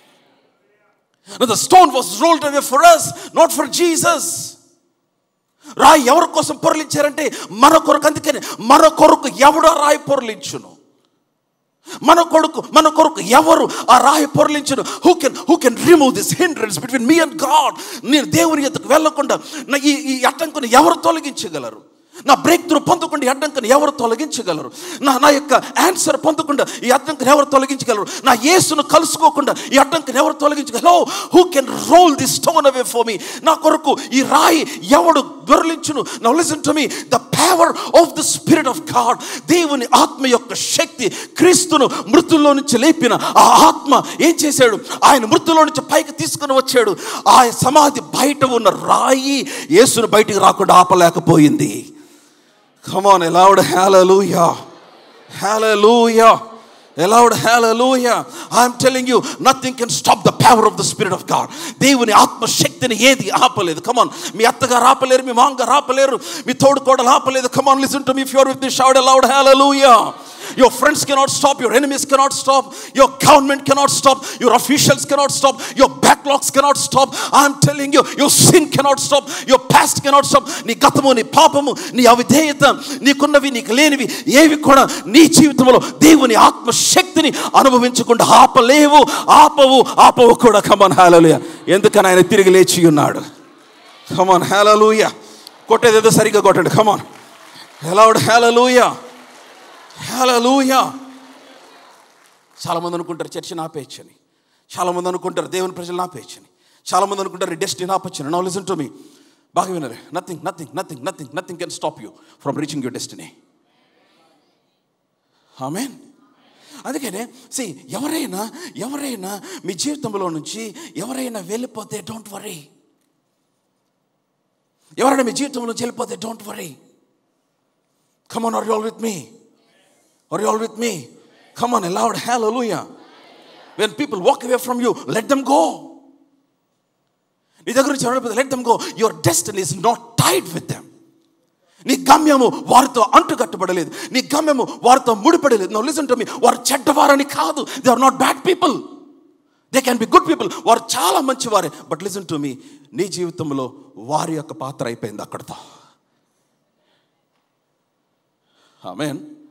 the stone was rolled away for us not for Jesus రాయి ఎవరి కోసం పొరలించారంటే మన కొరకు అందుకని మన కొరకు ఎవడో రాయి పొరలించును మన కొడుకు మన కొరకు ఎవరు ఆ రాయి పొరలించను who can who can remove this hindrance between me and God నేను దేవుని ఎత్తుకు వెళ్ళకుండా నా ఈ ఈ అడ్డంకుని ఎవరు తొలగించగలరు నా బ్రేక్ త్రూ పొందకుండా ఈ అడ్డంకుని ఎవరు తొలగించగలరు నా నా యొక్క ఆన్సర్ పొందకుండా ఈ అడ్డంకుని ఎవరు తొలగించగలరు నా యేసును కలుసుకోకుండా ఈ అడ్డంకుని ఎవరు తొలగించగలరు who can roll the stone away for me నా కొరకు ఈ రాయి ఎవడు దొరలించును no listen to me the power of the spirit of God దేవుని ఆత్మ యొక్క శక్తి క్రీస్తును మృతుల్లో నుంచి లేపిన ఆ ఆత్మ ఏం చేశాడు ఆయన మృతుల్లో నుంచి పైకి తీసుకుని వచ్చాడు ఆ సమాధి బయట ఉన్న రాయి యేసును బయటికి రాకుండా ఆపలేకపోయింది come on aloud hallelujah hallelujah Allowed hallelujah. I'm telling you, nothing can stop the power of the Spirit of God. దేవుని ఆత్మశక్తిని ఏది ఆపలేదు కమాన్ మీ అత్తగారు ఆపలేరు మీ మామగారు ఆపలేరు మీ తోడు కోడలు ఆపలేదు కమాన్ లిసన్ టు మీ ఫ్యూర్ with me shout aloud hallelujah. Your friends cannot stop, your enemies cannot stop, your government cannot stop, your officials cannot stop, your backlogs cannot stop. I'm telling you, your sin cannot stop, your past cannot stop. నీ గతము నీ పాపము నీ అవిధేయత నీకున్నవి నీకు లేనివి ఏవి కూడా నీ జీవితంలో దేవుని ఆత్మశక్తిని అనుభవించకుండా ఆపలేవు ఆపవు ఆపవు కూడా కమన్ హాలలుయ ఎందుకని ఆయన తిరిగి లేచి ఉన్నాడు కమాన్ హాలలుయ కొట్టేదేదో సరిగ్గా కొట్టండి కమాన్ హెలౌడ్ హాలలుయా హలలుయా చాలామంది అనుకుంటారు చర్చి నాపేయచ్చని చాలామంది అనుకుంటారు దేవుని ప్రజలు నాపేయచ్చని చాలామంది అనుకుంటారు డెస్టినీ నాపచ్చని నో లిసన్ టు మీ బాగా వినరు nothing nothing nothing nothing nothing can stop you from reaching your destiny amen అందుకనే సి ఎవరైనా ఎవరైనా మీ జీవితంలో నుంచి ఎవరైనా వెళ్ళిపోతే డోంట్ వరీ ఎవరైనా మీ జీవితంలో నుంచి వెళ్ళిపోతే don't worry come on are you all with me Are you all with me? Come on, loud hallelujah. When people walk away from you, let them go. నీ దగ్గర నుంచి ఎవరైనా let them go your destiny is not tied with them నీ గమ్యము వారితో అంటుకట్టబడలేదు నీ గమ్యము వారితో ముడిపడలేదు నో లిసన్ టు మీ వారు చెడ్డవారని కాదు they are not bad people they can be good people వారు చాలా మంచివారే బట్ లిసన్ టు మీ నీ జీవితంలో వారి యొక్క పాత్ర అయిపోయింది అక్కడితో ఆమెన్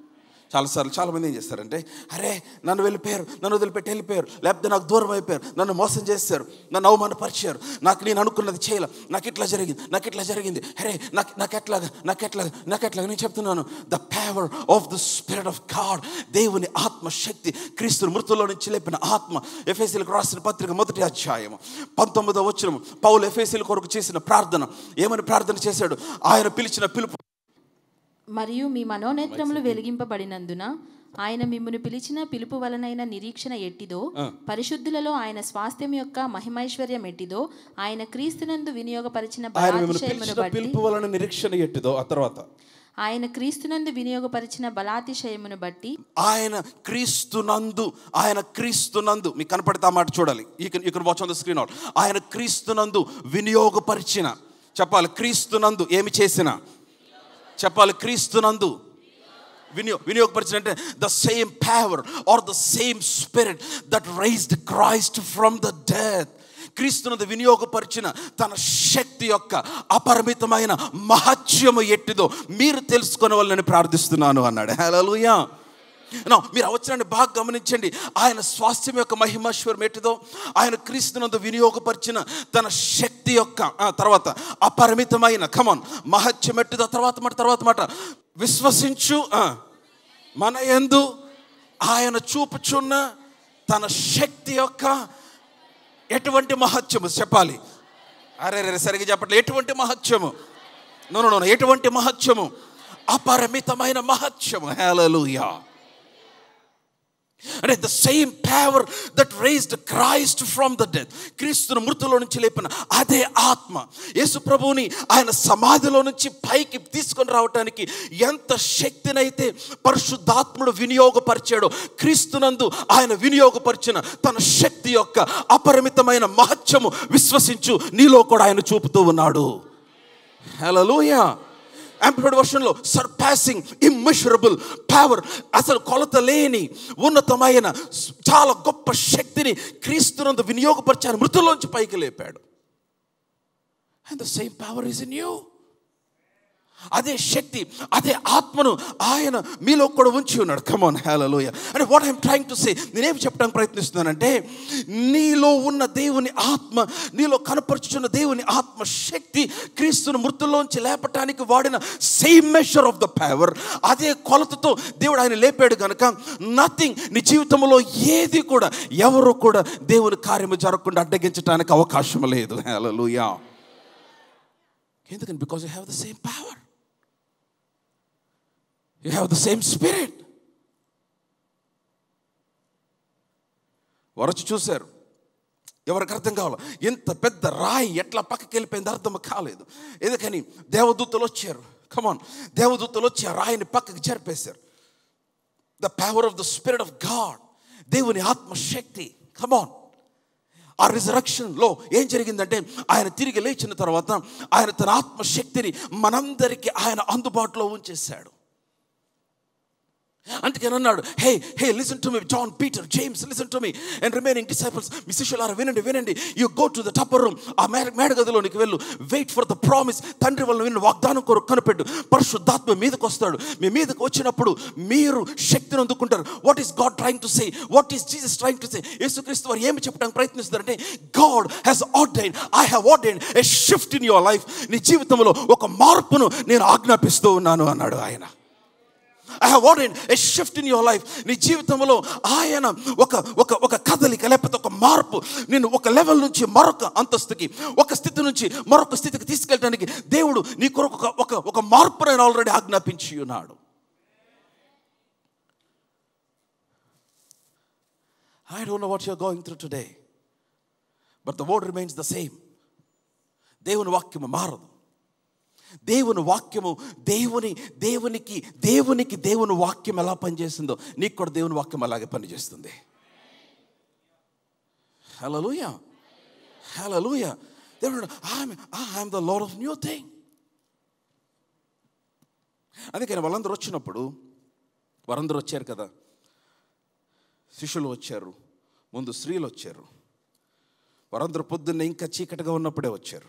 చాలాసార్లు చాలామంది ఏం చేస్తారంటే అరే నన్ను వెళ్ళిపోయారు నన్ను వదిలిపెట్టి వెళ్ళిపోయారు లేకపోతే నాకు దూరం అయిపోయారు నన్ను మోసం చేశారు నన్ను అవమానపరిచారు నాకు నేను అనుకున్నది చేయాల నాకు ఇట్లా జరిగింది నాకు ఇట్లా జరిగింది అరే నాకు నాకు ఎట్లాగా నాకు ఎట్లాగా నాకు ఎట్లాగా నేను చెప్తున్నాను the power of the spirit of God దేవుని ఆత్మశక్తి క్రీస్తు మృతుల్లో నుంచి లేపిన ఆత్మ ఎఫ్ఎస్సీలకు రాసిన పత్రిక మొదటి అధ్యాయము పంతొమ్మిదో వచ్చిన పౌలు ఎఫ్ఎస్సీల కొరకు చేసిన ప్రార్థన ఏమని ప్రార్థన చేశాడు ఆయన పిలిచిన పిలుపు మరియు మీ మనోనేత్రములు వెలిగింపబడినందున ఆయన మిమ్మును పిలిచిన పిలుపు వలనైన నిరీక్షణ ఎట్టిదో పరిశుద్ధులలో ఆయన స్వాస్థ్యం యొక్క మహిమైశ్వర్యం ఎట్టిదో ఆయన క్రీస్తునందు వినియోగపరిచిన ఆయన మిమ్మల్ని బలాతిశయమును పిలిచిన బట్టి పిలుపు వలన నిరీక్షణ ఎట్టిదో ఆ తర్వాత ఆయన క్రీస్తునందు వినియోగపరిచిన బలాతిశయమును బట్టి ఆయన క్రీస్తునందు ఆయన క్రీస్తునందు మీకు కనపడితే ఆ మాట చూడాలి ఈ ఇక్కడ watch on the screen out ఆయన క్రీస్తునందు వినియోగపరిచిన చెప్పాలి క్రీస్తునందు ఏమి చేసిన చెప్పాలి క్రీస్తునందు వినియో వినియోగపరిచిన అంటే the same power or the same spirit that raised Christ from the death క్రీస్తునందు వినియోగపరిచిన తన శక్తి యొక్క అపరిమితమైన మహత్యము ఎట్టిదో మీరు తెలుసుకునే వాళ్ళని ప్రార్థిస్తున్నాను అన్నాడు హలోయా నా మీరు అవసరాన్ని బాగా గమనించండి ఆయన స్వాస్థ్యం యొక్క మహిమశ్వరం ఎట్టిదో ఆయన క్రీస్తునందు వినియోగపరిచిన తన శక్తి యొక్క ఆ, తర్వాత అపరిమితమైన కమాన్ మహత్యం ఎట్టిదో తర్వాత మాట తర్వాత మాట విశ్వసించు ఆ, మన యందు ఆయన చూపుచున్న తన శక్తి యొక్క ఎటువంటి మహత్యము చెప్పాలి అరే రే సరిగ్గా చెప్పట్లేదు ఎటువంటి మహత్యము నో నో నో ఎటువంటి మహత్యము అపరిమితమైన మహత్యము హేళలుయా అంటే the same power that raised Christ from the death క్రీస్తును మృతులో నుంచి లేపిన అదే ఆత్మ యేసు ప్రభువుని ఆయన సమాధిలో నుంచి పైకి తీసుకొని రావటానికి ఎంత శక్తినైతే పరిశుద్ధాత్ముడు వినియోగపరిచాడో క్రీస్తునందు ఆయన వినియోగపరిచిన తన శక్తి యొక్క అపరిమితమైన మహత్యము విశ్వసించు నీలో కూడా ఆయన చూపుతూ ఉన్నాడు హలోయా యాంప్లిఫైడ్ వర్షన్లో సర్పాసింగ్ ఇమ్మెషరబుల్ పవర్ అసలు కొలత లేని ఉన్నతమైన చాలా గొప్ప శక్తిని క్రీస్తునందు వినియోగపరిచాను మృతుల్లోంచి పైకి లేపాడు and the same power is in you అదే శక్తి అదే ఆత్మను ఆయన మీలో కూడా ఉంచి ఉన్నాడు కమాన్ హేళలోయ అంటే what I'm trying to say నేనేం చెప్పడానికి ప్రయత్నిస్తున్నానంటే నీలో ఉన్న దేవుని ఆత్మ నీలో కనపరుచున్న దేవుని ఆత్మ శక్తి క్రీస్తును మృతుల్లోంచి లేపటానికి వాడిన same measure of the power అదే కొలతతో దేవుడు ఆయన లేపాడు కనుక నథింగ్ నీ జీవితంలో ఏది కూడా ఎవరు కూడా దేవుని కార్యము జరగకుండా అడ్డగించడానికి అవకాశం లేదు హేళలుయా ఎందుకని because you have the same power you have the same spirit వరచి చూశారు ఎవరికి అర్థం కావాలి ఇంత పెద్ద రాయి ఎట్లా పక్కకి వెళ్ళిపోయింది అర్థం కాలేదు ఎందుకని దేవదూతలు వచ్చారు కమాన్ దేవదూతలు వచ్చి ఆ రాయిని పక్కకి జరిపేశారు the power of the spirit of God దేవుని ఆత్మశక్తి కమాన్ ఆ రిజరక్షన్లో ఏం జరిగిందంటే ఆయన తిరిగి లేచిన తర్వాత ఆయన తన ఆత్మశక్తిని మనందరికీ ఆయన అందుబాటులో ఉంచేశాడు అందుకని అన్నాడు hey hey listen to me John Peter James listen to me and remaining disciples మీ శిష్యులారా వినండి వినండి you go to the upper room ఆ మేడ మేడగదిలోనికి వెళ్ళు వెయిట్ ఫర్ ద ప్రామిస్ తండ్రి వల్ల విన్న వాగ్దానం కొరకు కనిపెట్టు పరిశుద్ధాత్మ మీదకి వస్తాడు మీ మీదకి వచ్చినప్పుడు మీరు శక్తిని అందుకుంటారు what is God trying to say what is Jesus trying to say యేసుక్రీస్తు వారు ఏమి చెప్పడానికి ప్రయత్నిస్తారంటే God has ordain I have ordain a shift in your life నీ జీవితంలో ఒక మార్పును నేను ఆజ్ఞాపిస్తూ ఉన్నాను అన్నాడు ఆయన I have ordain a shift in your life నీ జీవితంలో ఆయన ఒక ఒక ఒక కదలిక లేకపోతే ఒక మార్పు నేను ఒక లెవెల్ నుంచి మరొక అంతస్తుకి ఒక స్థితి నుంచి మరొక స్థితికి తీసుకెళ్ళడానికి దేవుడు నీ కొరకు ఒక ఒక ఒక మార్పు నేను ఆల్రెడీ ఆజ్ఞాపించి ఉన్నాడు I don't know what you're going through today but the word remains the same దేవుని వాక్యము మారదు దేవుని వాక్యము దేవుని దేవునికి దేవునికి దేవుని వాక్యం ఎలా పనిచేస్తుందో నీకు కూడా దేవుని వాక్యం అలాగే పనిచేస్తుంది హలోయ హలోయ దేవుడు I'm the lord of new thing అందుకని వాళ్ళందరూ వచ్చినప్పుడు వారందరూ వచ్చారు కదా శిష్యులు వచ్చారు ముందు స్త్రీలు వచ్చారు వారందరూ పొద్దున్న ఇంకా చీకటిగా ఉన్నప్పుడే వచ్చారు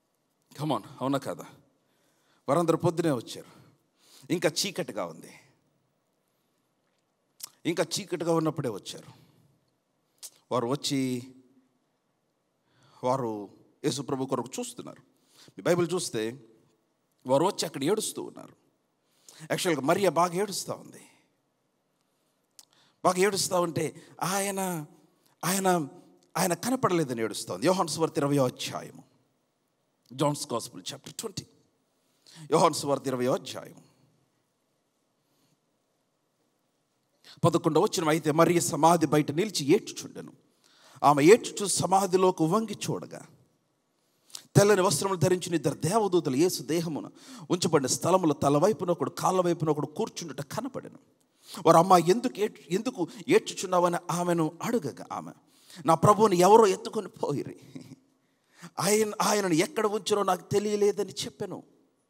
కమాన్ అవునా కదా వారందరూ పొద్దునే వచ్చారు ఇంకా చీకటిగా ఉంది ఇంకా చీకటిగా ఉన్నప్పుడే వచ్చారు వారు వచ్చి వారు యేసుప్రభు కొరకు చూస్తున్నారు మీ బైబిల్ చూస్తే వారు వచ్చి అక్కడ ఏడుస్తూ ఉన్నారు యాక్చువల్గా మరియ బాగా ఏడుస్తూ ఉంది బాగా ఏడుస్తూ ఉంటే ఆయన ఆయన ఆయన కనపడలేదని ఏడుస్తూ ఉంది యోహాన్ స్వార్త ఇరవయో అధ్యాయము జాన్స్ గాస్పుల్ చాప్టర్ ట్వంటీ యోహాన్ స్వార్త ఇరవయో అధ్యాయం పదకొండవ వచ్చిన అయితే మరియ సమాధి బయట నిలిచి ఏడ్చుచుండెను ఆమె ఏడ్చుచు సమాధిలోకి వంగి చూడగా తెల్లని వస్త్రములు ధరించిన ఇద్దరు దేవదూతలు యేసు దేహమున ఉంచబడిన స్థలముల తల వైపున ఒకడు కాళ్ళ వైపున ఒకడు కూర్చుండుట కనపడెను వారు అమ్మ ఎందుకు ఏడ్చు ఎందుకు ఏడ్చుచున్నావని ఆమెను అడుగగా ఆమె నా ప్రభువుని ఎవరో ఎత్తుకొని పోయిరి ఆయన ఆయనను ఎక్కడ ఉంచారో నాకు తెలియలేదని చెప్పాను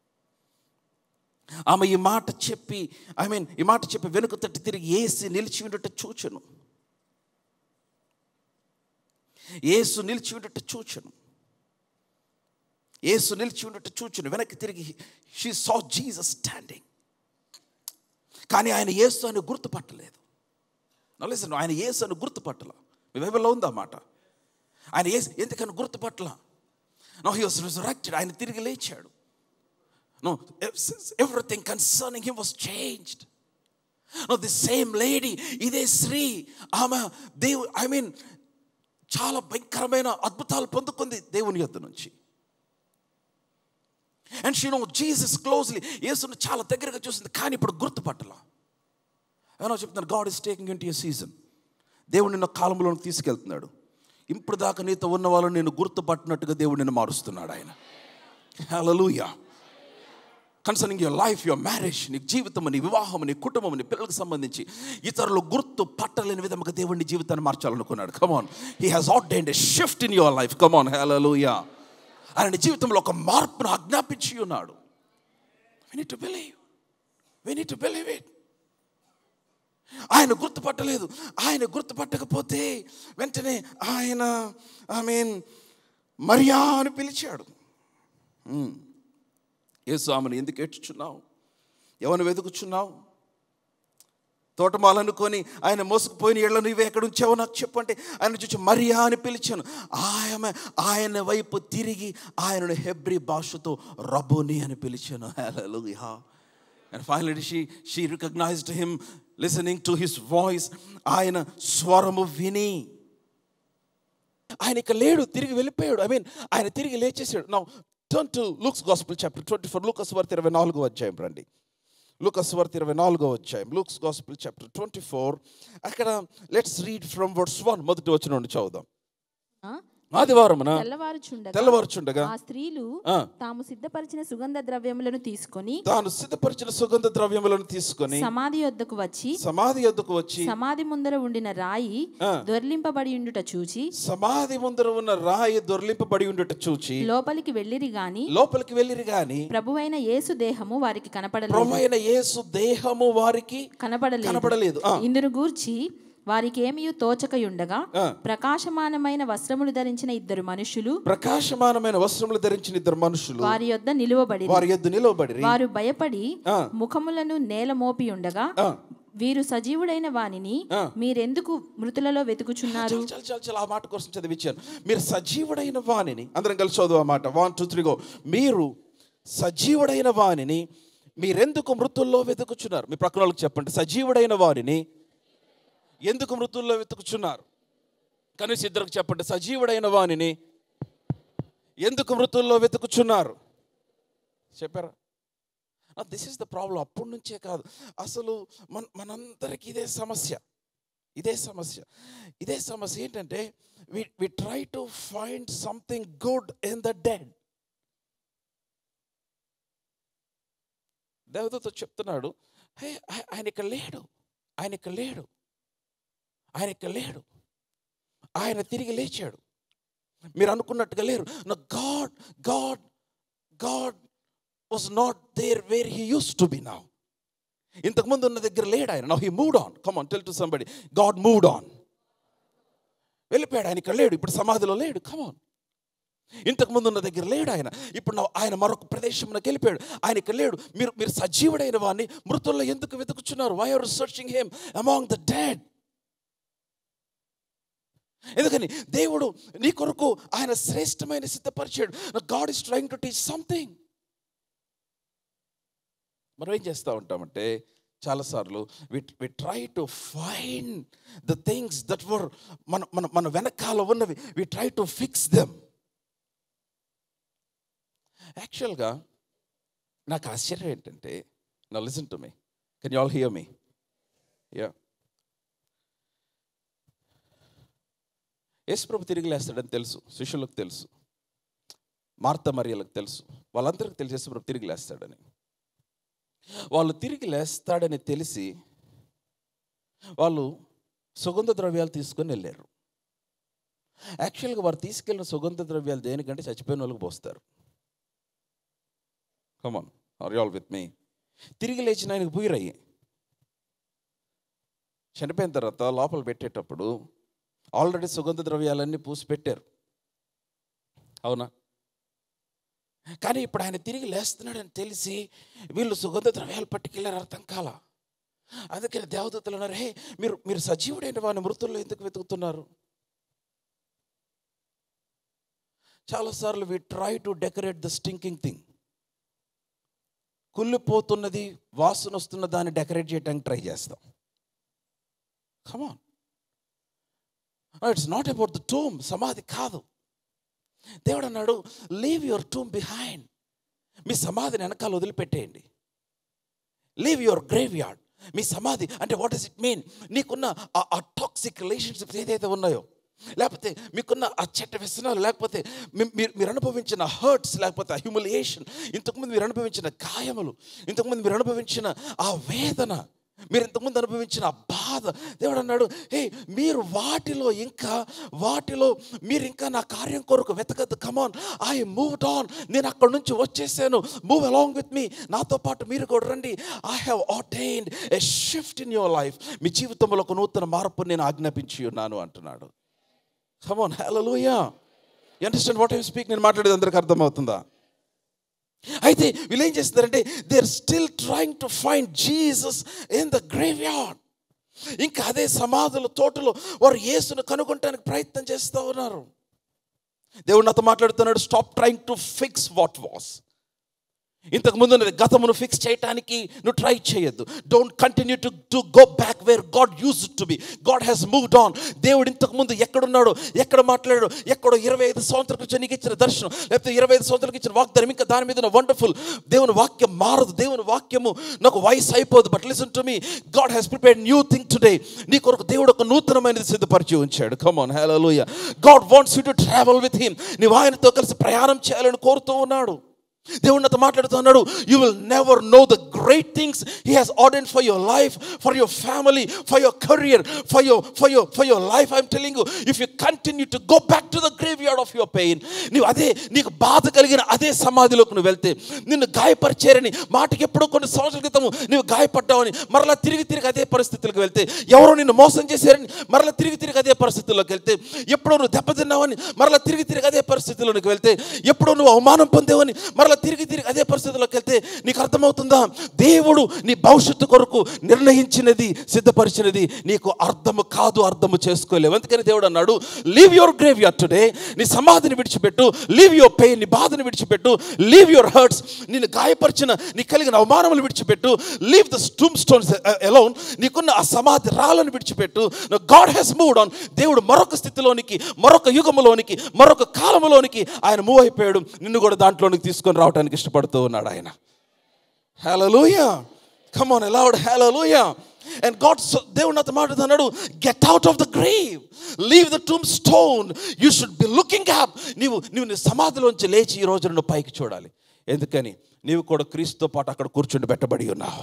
ఆమె ఈ మాట చెప్పి ఐ మీన్ ఈ మాట చెప్పి వెనుక తట్టి తిరిగి ఏసి నిలిచి ఉండట చూచను ఏసు నిలిచి ఉండట చూచను ఏసు నిలిచి ఉండట చూచును వెనక్కి తిరిగి షీ సా జీసస్ స్టాండింగ్ కానీ ఆయన యేసు అని గుర్తుపట్టలేదు నలిసిన ఆయన యేసు అని గుర్తుపట్టల మీ బైబిల్లో ఉందా మాట ఆయన యేసు ఎందుకని గుర్తుపట్టల నో హీ వాస్ రిజరెక్టెడ్ ఆయన తిరిగి లేచాడు no everything concerning him was changed no the same lady ఇదే శ్రీ ఆమె దేవు ఐ మీన్ చాలా భయంకరమైన అద్భుతాలు పొందుకుంది దేవుని యొద్ద నుంచి and she know Jesus closely యేసును చాలా దగ్గరగా చూసింది కానీ ఇప్పుడు గుర్తుపట్టల ఏమో చెప్తున్నాను God is taking into season దేవుడు నిన్న కాలంలో తీసుకెళ్తున్నాడు ఇప్పుడు దాకా నీతో ఉన్న వాళ్ళని నేను గుర్తుపట్టినట్టుగా దేవుడు నిన్ను మారుస్తున్నాడు ఆయన hallelujah concerning your life your marriage నీ జీవితం నీ వివాహం నీ కుటుంబం నీ పిల్లలకు సంబంధించి ఇతరులు గుర్తు పట్టలేని విధంగా దేవుడిని జీవితాన్ని మార్చాలనుకున్నాడు come on he has ordained a shift in your life come on hallelujah ఆయన నీ జీవితంలో ఒక మార్పును ఆజ్ఞాపించి ఉన్నాడు we need to believe we need to believe it ఆయన గుర్తుపట్టలేదు ఆయన గుర్తుపట్టకపోతే వెంటనే ఆయన ఐ మీన్ మరియా అని పిలిచాడు మ్మ్. యేసు ఆమెను ఎందుకు ఏడ్చుచున్నావు ఎవరిని వెతుకుచున్నావు తోటమాలనుకొని ఆయన మోసుకుపోయిన ఇళ్ళ నువ్వు ఎక్కడ ఉంచావో నాకు చెప్పంటే ఆయన చూసి మరియా అని పిలిచాను ఆయన ఆయన వైపు తిరిగి ఆయనను హెబ్రి భాషతో రబోని అని పిలిచాను hallelujah and finally she she recognized him listening to his voice ఆయన స్వరము విని ఆయన ఇక లేడు తిరిగి వెళ్ళిపోయాడు ఐ మీన్ ఆయన తిరిగి లేచేసాడు now turn to Luke's gospel chapter twenty four లూకస్ వార్త ఇరవై నాలుగో అధ్యాయం రండి లూకస్ వార్త ఇరవై నాలుగో అధ్యాయం Luke's gospel chapter twenty four అక్కడ let's read from verse one మొదటి వచ్చిన నుండి చదువుదాం ఆ? ఆదివారమున తెల్లవారుచుండగా తెల్లవారుచుండగా ఆ స్త్రీలు ఆ. తాము సిద్ధపరిచిన సుగంధ ద్రవ్యములను తీసుకొని తాను సిద్ధపరిచిన సుగంధ ద్రవ్యములను తీసుకొని సమాధి యొద్దకు వచ్చి సమాధి యొద్దకు వచ్చి సమాధి ముందర ఉండిన రాయి ఆ. దొర్లింపబడి ఉండుట చూచి సమాధి ముందర ఉన్న రాయి దొర్లింపబడి ఉండట చూచి లోపలికి వెళ్ళిరి గాని లోపలికి వెళ్ళిరి గాని ప్రభువైన యేసు దేహము వారికి కనపడలేదు ప్రభు అయిన యేసు దేహము వారికి కనపడలేదు కనపడలేదు ఆ. ఇందును గూర్చి వారికి ఏమీ తోచకయుండగా ఆ. ప్రకాశమానమైన వస్త్రములు ధరించిన ఇద్దరు మనుషులు ప్రకాశమానమైన వస్త్రములు ధరించిన ఇద్దరు మనుషులు వారి యొద్ద నిలువబడి వారి ఎద్దు నిలవబడి వారు భయపడి ఆ. ముఖములను నేల మోపి ఉండగా ఆ. వీరు సజీవుడైన వానిని ఆ. మీరెందుకు మృతులలో వెతుకుచున్నారు చాలా చాలా చాలా ఆ మాట కోసం చదివించాను మీరు సజీవుడైన వాణిని అందరం కలిసి చదువు ఆ మాట వన్ టూ త్రీ గో మీరు సజీవుడైన వాణిని మీరెందుకు మృతుల్లో వెతుకుచున్నారు మీ ప్రక్కన వాళ్ళకి చెప్పండి సజీవుడైన వారిని ఎందుకు మృతుల్లో వెతుకుచున్నారు కనీసం ఇద్దరికి చెప్పండి సజీవుడైన వాణిని ఎందుకు మృతుల్లో వెతుకుచున్నారు చెప్పారా దిస్ ఇస్ ద ప్రాబ్లం అప్పటి నుంచే కాదు అసలు మన మనందరికీ ఇదే సమస్య ఇదే సమస్య ఇదే సమస్య ఏంటంటే we we try to find something good in the dead దేవదూత చెప్తున్నాడు హే ఆయ- ఆయన ఇక్కడ లేడు ఆయన ఇక్కడ లేడు ఆయన ఇక్కడ లేడు ఆయన తిరిగి లేచాడు మీరు అనుకున్నట్టుగా లేరు నా God God God was not there where he used to be now ఇంతకుముందు ఉన్న దగ్గర లేడు ఆయన now he moved on come on tell to somebody God moved on వెళ్ళిపోయాడు ఆయన ఇక్కడ లేడు ఇప్పుడు సమాధిలో లేడు కమాన్ ఇంతకు ముందు ఉన్న దగ్గర లేడు ఆయన ఇప్పుడు నా- ఆయన మరొక ప్రదేశంలోకి వెళ్ళిపోయాడు ఆయన ఇక్కడ లేడు మీరు మీరు సజీవుడైన వాడిని మృతుల్లో ఎందుకు వెతుకుచున్నారు why are searching him among the dead ఎందుకని దేవుడు నీ కొరకు ఆయన శ్రేష్టమైన సిద్ధపరిచాడు God is trying to teach something మనం ఏం చేస్తూ ఉంటామంటే చాలాసార్లు we we try to find the things that were మన మన మన వెనకాల ఉన్నవి we try to fix them యాక్చువల్గా నాకు ఆశ్చర్యం ఏంటంటే no listen to me can you all hear me yeah యేసుప్రభు తిరిగి లేస్తాడని తెలుసు శిష్యులకు తెలుసు మార్త మరియలకు తెలుసు వాళ్ళందరికీ తెలుసు యేసుప్రభు తిరిగి లేస్తాడని వాళ్ళు తిరిగి లేస్తాడని తెలిసి వాళ్ళు సుగంధ ద్రవ్యాలు తీసుకొని వెళ్ళారు యాక్చువల్గా వారు తీసుకెళ్ళిన సుగంధ ద్రవ్యాలు దేనికంటే చచ్చిపోయిన వాళ్ళకి పోస్తారు come on are all with me తిరిగి లేచిన ఆయనకు బుయిరయ్యి చనిపోయిన తర్వాత లోపల పెట్టేటప్పుడు ఆల్రెడీ సుగంధ ద్రవ్యాలన్నీ పూసి పెట్టారు అవునా కానీ ఇప్పుడు ఆయన తిరిగి లేస్తున్నాడని తెలిసి వీళ్ళు సుగంధ ద్రవ్యాలు పట్టుకెళ్ళారు అర్థం కాల అందుకని దేవదత్తులు అన్నారు హే మీరు మీరు సజీవుడైన వాడిని మృతుల్లో ఎందుకు వెతుకుతున్నారు చాలాసార్లు we try to decorate the stinking thing కుళ్ళిపోతున్నది వాసన వస్తున్న దాన్ని డెకరేట్ చేయడానికి ట్రై చేస్తాం come on it's not about the tomb సమాధి కాదు దేవుడు అన్నాడు లీవ్ యువర్ టూమ్ బిహైండ్ మీ సమాధిని వెనకాల వదిలిపెట్టేయండి లీవ్ యువర్ గ్రేవ్ యార్డ్ మీ సమాధి అంటే వాట్ ఇస్ ఇట్ మీన్ నీకున్న ఆ- ఆ టాక్సిక్ రిలేషన్షిప్స్ ఏదైతే ఉన్నాయో లేకపోతే మీకున్న ఆ చెట్ట వ్యసనాలు లేకపోతే మీ- మీరు మీరు అనుభవించిన హర్ట్స్ లేకపోతే ఆ హ్యూమిలియేషన్ ఇంతకుముందు మీరు అనుభవించిన గాయములు ఇంతకుముందు మీరు అనుభవించిన ఆ వేదన మీరు ఇంతకుముందు అనుభవించిన ఆ బాధ దేవుడు అన్నాడు హే మీరు వాటిలో ఇంకా వాటిలో మీరు ఇంకా నా కార్యం కొరకు వెతకద్దు కమాన్ ఐ మూవ్ ఆన్ నేను అక్కడ నుంచి వచ్చేసాను మూవ్ అలాంగ్ విత్ మీ నాతో పాటు మీరు కూడా రండి I have attained a shift in your life మీ జీవితంలో ఒక నూతన మార్పు నేను ఆజ్ఞాపించి ఉన్నాను అంటున్నాడు కమాన్ హలోయా అండర్స్టాండ్ వాట్ ఐ స్పీక్ నేను మాట్లాడేది అందరికి అర్థమవుతుందా అయితే వీళ్ళు ఏం చేస్తారంటే they are still trying to find Jesus in the graveyard ఇంకా అదే సమాధుల తోటలో వారు యేసును కనుగొనడానికి ప్రయత్నం చేస్తూ ఉన్నారు దేవుడు నాతో మాట్లాడుతున్నాడు stop trying to fix what was ఇంతకు ముందు ఉన్నది గతమును ఫిక్స్ చేయడానికి నువ్వు ట్రై చేయొద్దు don't continue to to go back where God use to be God has moved on దేవుడు ఇంతకు ముందు ఎక్కడున్నాడో ఎక్కడ మాట్లాడాడు ఎక్కడో ఇరవై ఐదు సంవత్సరాల క్రితం నీకు ఇచ్చిన దర్శనం లేకపోతే ఇరవై ఐదు సంవత్సరాలకి ఇచ్చిన వాగ్దానం ఇంకా దాని మీద వండర్ఫుల్ దేవుని వాక్యం మారదు దేవుని వాక్యము నాకు వయసు అయిపోదు but listen to me God has prepared new thing today నీ కొరకు దేవుడు ఒక నూతనమైనది సిద్ధపరిచి ఉంచాడు come on hallelujah God wants you to travel with him నీవు ఆయనతో కలిసి ప్రయాణం చేయాలని కోరుతూ ఉన్నాడు దేవుడు నాతో మాట్లాడుతున్నాడు you will never know the great things he has ordain for your life for your family for your career for your for your for your life I'm telling you if you continue to go back to the graveyard of your pain నీవు అదే నీకు బాధ కలిగిన అదే సమాధిలోకి నువ్వు వెళ్తే నిన్ను గాయపరిచారని మాటకి ఎప్పుడో కొన్ని సంవత్సరాల క్రితము నువ్వు గాయపడ్డావని మరలా తిరిగి తిరిగి అదే పరిస్థితులకు వెళ్తే ఎవరో నిన్ను మోసం చేశారని మరలా తిరిగి తిరిగి అదే పరిస్థితుల్లోకి వెళ్తే ఎప్పుడో నువ్వు దెబ్బతిన్నావని మరలా తిరిగి తిరిగి అదే పరిస్థితుల్లోకి వెళ్తే ఎప్పుడో నువ్వు అవమానం పొందేవని మరలా తిరిగి తిరిగి అదే పరిస్థితుల్లోకి వెళ్తే నీకు అర్థమవుతుందా దేవుడు నీ భవిష్యత్తు కొరకు నిర్ణయించినది సిద్ధపరిచినది నీకు అర్థము కాదు అర్థము చేసుకోలేవు అందుకని దేవుడు అన్నాడు leave your graveyard today నీ సమాధిని విడిచిపెట్టు లీవ్ యువర్ పెయిన్ నీ బాధని విడిచిపెట్టు లీవ్ యువర్ హర్ట్స్ నిన్ను గాయపరిచిన నీ కలిగిన అవమానములు విడిచిపెట్టు leave the tombstones alone నీకున్న ఆ సమాధి రాళ్ళను విడిచిపెట్టు గాడ్ హ్యాస్ మూవ్డ్ ఆన్ దేవుడు మరొక స్థితిలోనికి మరొక యుగములోనికి మరొక కాలములోనికి ఆయన మూవ్ అయిపోయాడు నిన్ను కూడా దాంట్లోనికి తీసుకొని రావడానికి ఇష్టపడుతూ ఉన్నాడు ఆయన hallelujah come on aloud hallelujah and God దేవుడు నాతో మాట్లాడుతున్నాడు get out of the grave leave the tombstone you should be looking up నీవు నీవు నీ సమాధిలోంచి లేచి ఈ రోజు నువ్వు పైకి చూడాలి ఎందుకని నీవు కూడా క్రీస్తుతో పాటు అక్కడ కూర్చుండి పెట్టబడి ఉన్నావు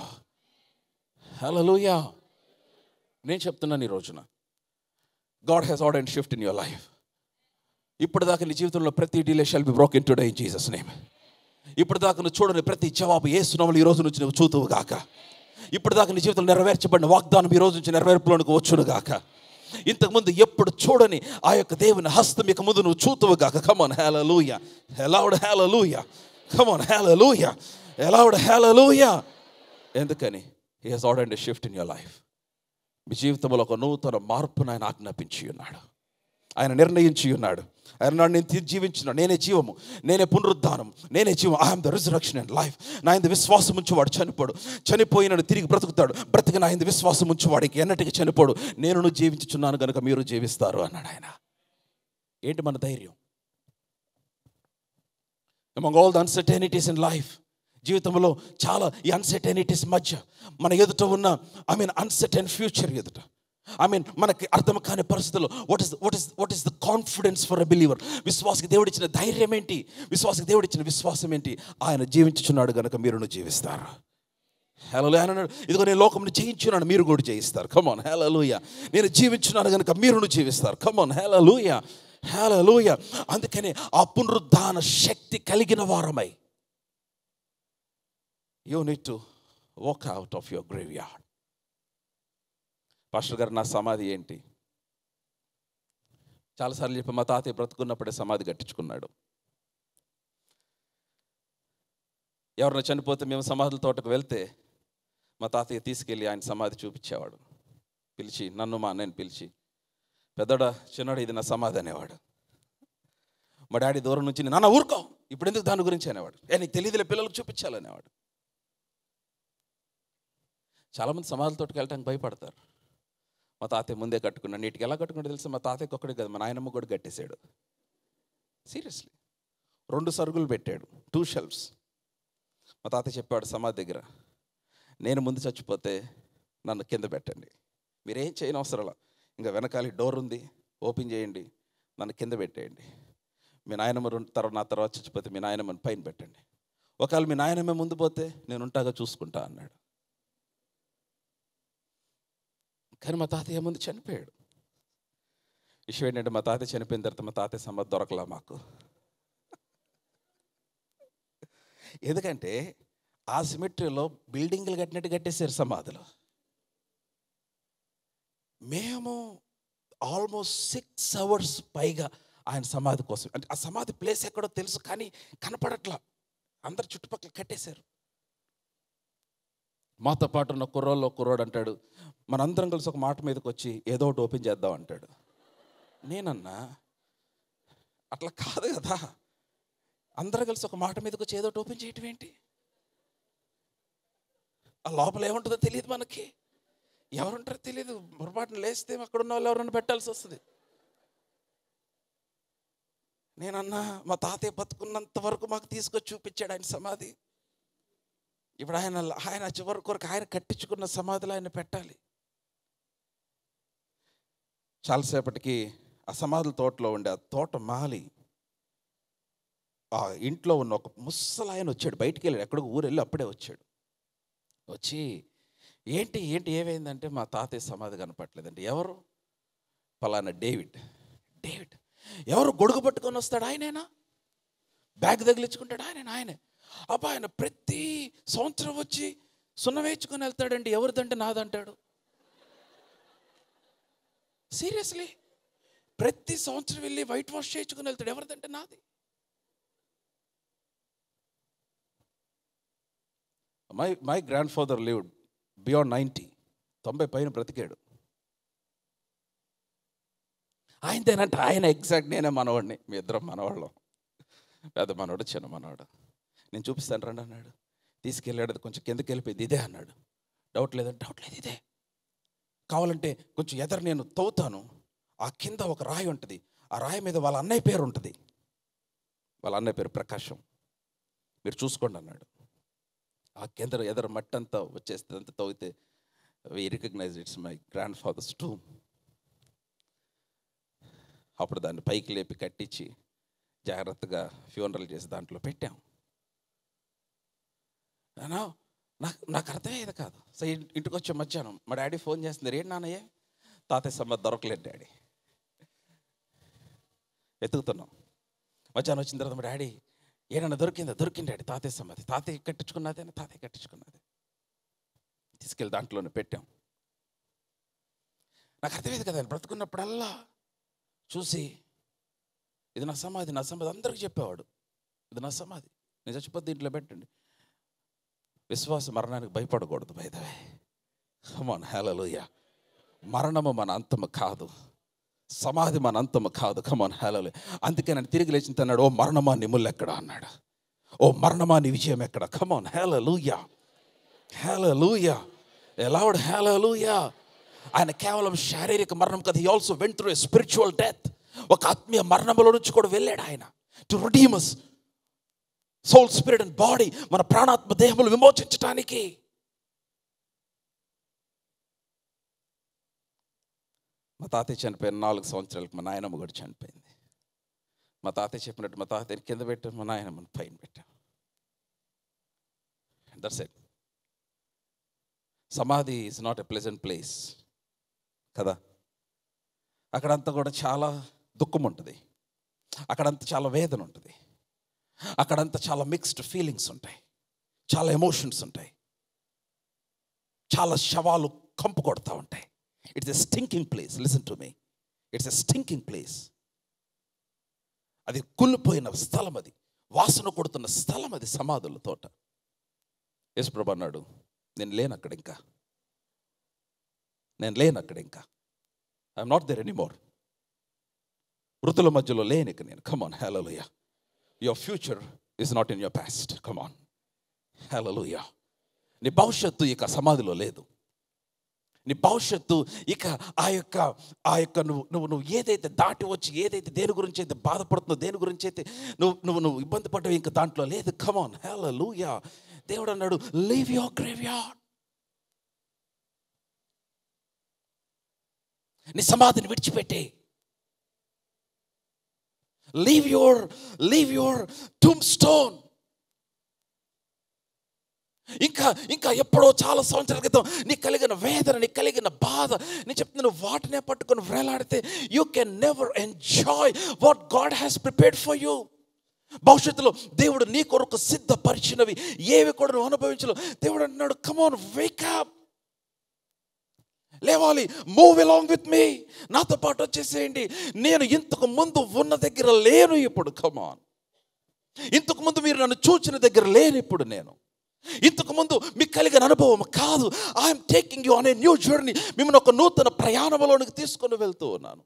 హలోయ నేను చెప్తున్నాను ఈ రోజున God has order and shift in your life ఇప్పటిదాకా నీ జీవితంలో ప్రతి delay shall be broken today in Jesus name ఇప్పటిదాకా నువ్వు చూడని ప్రతి జవాబు ఏ సునములు ఈ రోజు నుంచి నువ్వు చూతువు గాక ఇప్పటిదాకా నీ జీవితంలో నెరవేర్చబడిన వాగ్దానం ఈ రోజు నుంచి నెరవేర్పులోనికి వచ్చును గాక ఇంతకుముందు ఎప్పుడు చూడని ఆ యొక్క దేవుని హస్తం ఇక ముందు నువ్వు చూతువుగాక come on హేలూయ aloud హేలూయ come on హేలూయ aloud hallelujah ఎందుకని he has order shift in your life మీ జీవితంలో ఒక నూతన మార్పును ఆయన ఆజ్ఞాపించి ఉన్నాడు ఆయన నిర్ణయించి ఉన్నాడు ఆయన నన్ను నేను తి- జీవించున్నాడు నేనే జీవము నేనే పునరుద్ధానం నేనే జీవం I'm the resurrection and life నా ఇంత విశ్వాసం ఉంచువాడు చనిపోడు చనిపోయినడు తిరిగి బ్రతుకుతాడు బ్రతికి నా ఇంత విశ్వాసం ఉంచువాడికి ఎన్నటికి చనిపోడు నేను నువ్వు జీవించుచున్నాను కనుక మీరు జీవిస్తారు అన్నాడు ఆయన ఏంటి మన ధైర్యం among all the uncertainties in life జీవితంలో చాలా ఈ అన్సర్టెనిటీస్ మధ్య మన ఎదుట ఉన్న ఐ మీన్ అన్సర్టెన్ ఫ్యూచర్ ఎదుట ఐ మీన్ మనకి అర్థం కాని పరిస్థితుల్లో what is what is what is the confidence for a believer విశ్వాసకి దేవుడిచ్చిన ధైర్యం ఏంటి విశ్వాసకి దేవుడిచ్చిన విశ్వాసం ఏంటి ఆయన జీవించుచున్నాడు కనుక మీరును జీవిస్తారు హలో ఆయన అన్నాడు ఇదిగో నేను లోకంని జయించున్నాను మీరు కూడా జయిస్తారు కమాన్ హేలూయ నేను జీవించున్నాను కనుక మీరును జీవిస్తారు కమాన్ హేలూయ హేలూయ అందుకనే ఆ పునరుద్ధాన శక్తి కలిగిన వారమై you need to walk out of your graveyard pastor గారు నా సమాధి ఏంటి చాలాసార్లు చెప్పి మా తాతయ్య బ్రతుకున్నప్పుడే సమాధి కట్టించుకున్నాడు ఎవరైనా చనిపోతే మేము సమాధుల తోటకు వెళ్తే మా తాతయ్య తీసుకెళ్ళి ఆయన సమాధి చూపించేవాడు పిలిచి నన్ను మా అన్నయ్యని పిలిచి పెద్దడా చిన్నడు ఇది నా సమాధి అనేవాడు మా డాడీ దూరం నుంచి నాన్న ఊరుకో ఇప్పుడు ఎందుకు దాని గురించి అనేవాడు ఏ నీకు తెలియదులే పిల్లలకు చూపించాలనేవాడు చాలామంది సమాధుల తోటకి వెళ్ళడానికి భయపడతారు మా తాతయ్య ముందే కట్టుకున్నాడు నీటికి ఎలా కట్టుకుంటే తెలుసు మా తాతయ్యకి ఒక్కడే కదా మా నాయనమ్మ కూడా కట్టేశాడు సీరియస్లీ రెండు సరుగులు పెట్టాడు టూ షెల్ఫ్స్ మా తాతయ్య చెప్పాడు సమాధి దగ్గర నేను ముందు చచ్చిపోతే నన్ను కింద పెట్టండి మీరేం చేయని అవసరం ఇంకా వెనకాల డోర్ ఉంది ఓపెన్ చేయండి నన్ను కింద పెట్టేయండి మీ నాయనమ్మ రెండు తర్వాత నా తర్వాత చచ్చిపోతే మీ నాయనమ్మని పైన పెట్టండి ఒకవేళ మీ నాయనమ్మ ముందు పోతే నేను ఉంటాగా చూసుకుంటా అన్నాడు కానీ మా తాతయ్య ముందు చనిపోయాడు విషయం ఏంటంటే మా తాతయ్య చనిపోయిన తర్వాత మా తాతయ్య సమాధి దొరకలా మాకు ఎందుకంటే ఆ సిమెట్రీలో బిల్డింగ్లు కట్టినట్టు కట్టేశారు సమాధులు మేము ఆల్మోస్ట్ సిక్స్ అవర్స్ పైగా ఆయన సమాధి కోసం అంటే ఆ సమాధి ప్లేస్ ఎక్కడో తెలుసు కానీ కనపడట్లా అందరు చుట్టుపక్కల కట్టేశారు మాతో పాటు ఉన్న కుర్రోళ్ళు కుర్రోడు అంటాడు మనందరం కలిసి ఒక మాట మీదకి వచ్చి ఏదో ఒకటి ఓపెన్ చేద్దాం అంటాడు నేనన్నా అట్లా కాదు కదా అందరూ కలిసి ఒక మాట మీదకి వచ్చి ఏదో ఒకటి ఓపెన్ చేయటం ఏంటి ఆ లోపల ఏముంటుందో తెలియదు మనకి ఎవరుంటారో తెలియదు పొరపాటున లేస్తే అక్కడ ఉన్న వాళ్ళు ఎవరైనా పెట్టాల్సి వస్తుంది నేనన్నా మా తాతయ్య బతుకున్నంత వరకు మాకు తీసుకొచ్చి చూపించాడు ఆయన సమాధి ఇప్పుడు ఆయన ఆయన చివరి కొరకు ఆయన కట్టించుకున్న సమాధిలో ఆయన పెట్టాలి చాలాసేపటికి ఆ సమాధుల తోటలో ఉండే ఆ తోట మాలి ఆ ఇంట్లో ఉన్న ఒక ముసలాయన వచ్చాడు బయటికి వెళ్ళాడు ఎక్కడికి ఊరు వెళ్ళి అప్పుడే వచ్చాడు వచ్చి ఏంటి ఏంటి ఏమైందంటే మా తాతయ్య సమాధి కనపట్లేదండి ఎవరు పలానా డేవిడ్ డేవిడ్ ఎవరు గొడుగు పట్టుకొని వస్తాడు ఆయనేనా బ్యాగ్ తగిలించుకుంటాడు ఆయన ఆయనే అబ్బా ఆయన ప్రతి సంవత్సరం వచ్చి సున్న వేయించుకొని వెళ్తాడండి ఎవరిదంటే నాదంటాడు సీరియస్లీ ప్రతి సంవత్సరం వెళ్ళి వైట్ వాష్ చేయించుకొని వెళ్తాడు ఎవరిదంటే నాది my my grandfather lived beyond ninety తొంభై పైన బ్రతికాడు ఆయనదేనంటే ఆయన ఎగ్జాక్ట్ నేనే మనవాడిని మీ ఇద్దరం మనవాళ్ళం పెద్ద మనవాడు చిన్న మనవాడు నేను చూపిస్తాను రండి అన్నాడు తీసుకెళ్ళాడు అది కొంచెం కిందకి వెళ్ళిపోయింది ఇదే అన్నాడు డౌట్ లేదంటే డౌట్ లేదు ఇదే కావాలంటే కొంచెం ఎదరు నేను తవ్వుతాను ఆ కింద ఒక రాయి ఉంటుంది ఆ రాయి మీద వాళ్ళ అన్నయ్య పేరు ఉంటుంది వాళ్ళ అన్నయ్య పేరు ప్రకాశం మీరు చూసుకోండి అన్నాడు ఆ కింద ఎదర మట్టి అంతా వచ్చేస్తే అంతా తవ్వితే we recognize it's my grandfather's tomb అప్పుడు దాన్ని పైకి లేపి కట్టించి జాగ్రత్తగా ఫ్యూనరల్ చేసి దాంట్లో పెట్టాం నానా నాకు నాకు అర్థమయ్యేది కాదు సో ఇన్- ఇంటికి వచ్చే మధ్యాహ్నం మా డాడీ ఫోన్ చేస్తున్నారు ఏంటి నాన్నయ్య తాతయ్య సమ్మ దొరకలేదు డాడీ వెతుకుతున్నాం మధ్యాహ్నం వచ్చిన తర్వాత మా డాడీ ఏడన్నా దొరికిందా దొరికింది డాడీ తాతయ్య సమాధి తాతయ్య కట్టించుకున్నదే తాతయ్య కట్టించుకున్నది తీసుకెళ్ళి దాంట్లోనే పెట్టాం నాకు అర్థమైంది కదా ఆయన బ్రతుకున్నప్పుడల్లా చూసి ఇది నా సమాధి నా సమాధి అందరికీ చెప్పేవాడు ఇది నా సమాధి నేను చచ్చిపోతే దీంట్లో పెట్టండి విశ్వాస మరణానికి భయపడకూడదు బైదవే కమాన్ హేళలుయ మరణము మన అంతము కాదు సమాధి మన అంతము కాదు కమాన్ హేళలు అందుకే నేను తిరిగి లేచిన అన్నాడు ఓ మరణమా నీ ముళ్ళు ఎక్కడ అన్నాడు ఓ మరణమా నీ విజయం ఎక్కడ కమాన్ హేళలుయ హేళలుయ ఎలావుడ్ హేళలుయ ఆయన కేవలం శారీరక మరణం కదా he also went through a spiritual death ఒక ఆత్మీయ మరణంలో నుంచి కూడా వెళ్ళాడు ఆయన to redeem us soul spirit and body మన ప్రాణాత్మ దేహములు విమోచించటానికి మా తాతయ్య చనిపోయిన నాలుగు సంవత్సరాలకు మా నాయనమ్మ కూడా చనిపోయింది మా తాతయ్య చెప్పినట్టు మా తాతయ్యని కింద పెట్టాం మా నాయనమ్మని పైన పెట్టాం దట్స్ ఇట్ సమాధి is not a pleasant place కదా అక్కడంతా కూడా చాలా దుఃఖం ఉంటుంది అక్కడంతా చాలా వేదన ఉంటుంది అక్కడంతా చాలా మిక్స్డ్ ఫీలింగ్స్ ఉంటాయి చాలా ఎమోషన్స్ ఉంటాయి చాలా శవాలు కంపు కొడతా ఉంటాయి it's a stinking place listen to me it's a stinking place అది కుళ్ళిపోయిన స్థలం అది వాసన కొడుతున్న స్థలం అది సమాధుల తోట యేసుప్రభు అన్నాడు నేను లేను అక్కడ ఇంకా నేను లేను అక్కడ ఇంకా ఐఎమ్ నాట్ దెర్ ఎనీమోర్ వృతుల మధ్యలో లేను ఇక నేను come on hallelujah your future is not in your past come on hallelujah నీ భవిష్యత్తు ఇక సమాధిలో లేదు నీ భవిష్యత్తు ఇక ఆ యొక్క ఆ యొక్క నువ్వు నువ్వు నువ్వు ఏదైతే దాటి వచ్చి ఏదైతే దేని గురించి అయితే బాధపడుతున్నావు దేని గురించి అయితే నువ్వు నువ్వు నువ్వు ఇబ్బంది పడ్డావు ఇంకా దాంట్లో లేదు కమాన్ హేళ లూయా దేవుడు అన్నాడు లీవ్ యువర్ గ్రేవ్ యార్డ్ నీ సమాధిని విడిచిపెట్టే leave your leave your tombstone ఇంకా ఇంకా ఎప్పుడో చాలా సంవత్సరాల క్రితం నీకు కలిగిన వేదన నీకు కలిగిన బాధ నేను చెప్తున్నాను వాటినే పట్టుకొని వేలాడితే you can never enjoy what God has prepared for you భవిష్యత్తులో దేవుడు నీ కొరకు సిద్ధపరిచినవి ఏవి కూడా నువ్వు అనుభవించలేవు దేవుడు అన్నాడు కమోన్ వేకప్ లేవాలి మూవ్ అలాంగ్ విత్ మీ నాతో పాటు వచ్చేసేయండి నేను ఇంతకు ముందు ఉన్న దగ్గర లేను ఇప్పుడు కమాన్ ఇంతకు ముందు మీరు నన్ను చూచిన దగ్గర లేను ఇప్పుడు నేను ఇంతకు ముందు మీకు కలిగిన అనుభవం కాదు I'm taking you on a new journey మిమ్మల్ని ఒక నూతన ప్రయాణంలోనికి తీసుకొని వెళ్తూ ఉన్నాను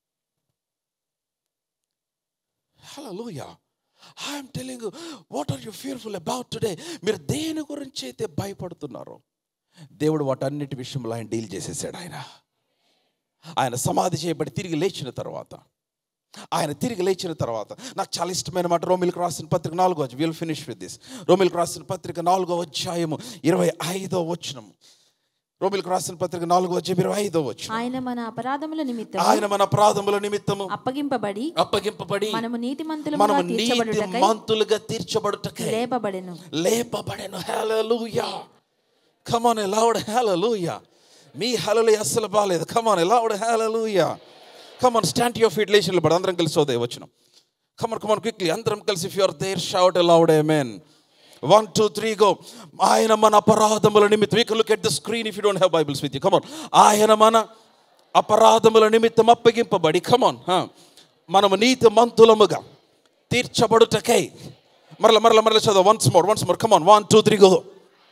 hallelujah I'm telling what are you fearful about today మీరు దేని గురించి అయితే భయపడుతున్నారో దేవుడు వాటన్నిటి విషయంలో ఆయన డీల్ చేసేసాడు ఆయన ఆయన సమాధి చేయబడి తిరిగి లేచిన తర్వాత ఆయన తిరిగి లేచిన తర్వాత నాకు చాలా ఇష్టమైన మాట రోమిల్కి రాసిన పత్రిక నాలుగో విల్ ఫినిష్ విత్ దిస్ రోమిల్కి రాసిన పత్రిక నాలుగో అధ్యాయము ఇరవై ఐదో వచనము రోమిల్కి రాసిన పత్రిక నాలుగో అధ్యాయం ఇరవై ఐదో వచనం ఆయన మన అపరాధముల నిమిత్తం ఆయన మన అపరాధముల నిమిత్తము అప్పగింపబడి అప్పగింపబడి మనము నీతి మనము మంతులుగా నీతి తీర్చబడుటకై మంతులుగా తీర్చబడుటకై లేపబడెను లేపబడెను హల్లెలూయా కమాన్ లౌడ్ హల్లెలూయా మీ హల్లెలూయా అస్సలు బాలేదు come on loud hallelujah come on stand your feet లేచి నిలబడి అందరం కలిసి ఉదయ వచ్చిన కమాన్ కమాన్ క్విక్లీ అందరం కలిసి if you're there shout loud amen one two three go ఆయన మన అపరాధముల నిమిత్తం we look at the screen if you don't have Bibles with you come on ఆయన మన అపరాధముల నిమిత్తం అప్పగింపబడి కమాన్ మనము నీతి మంతులముగా తీర్చబడుటకై మరల మరల మరల చదువు once more once more come on one two three go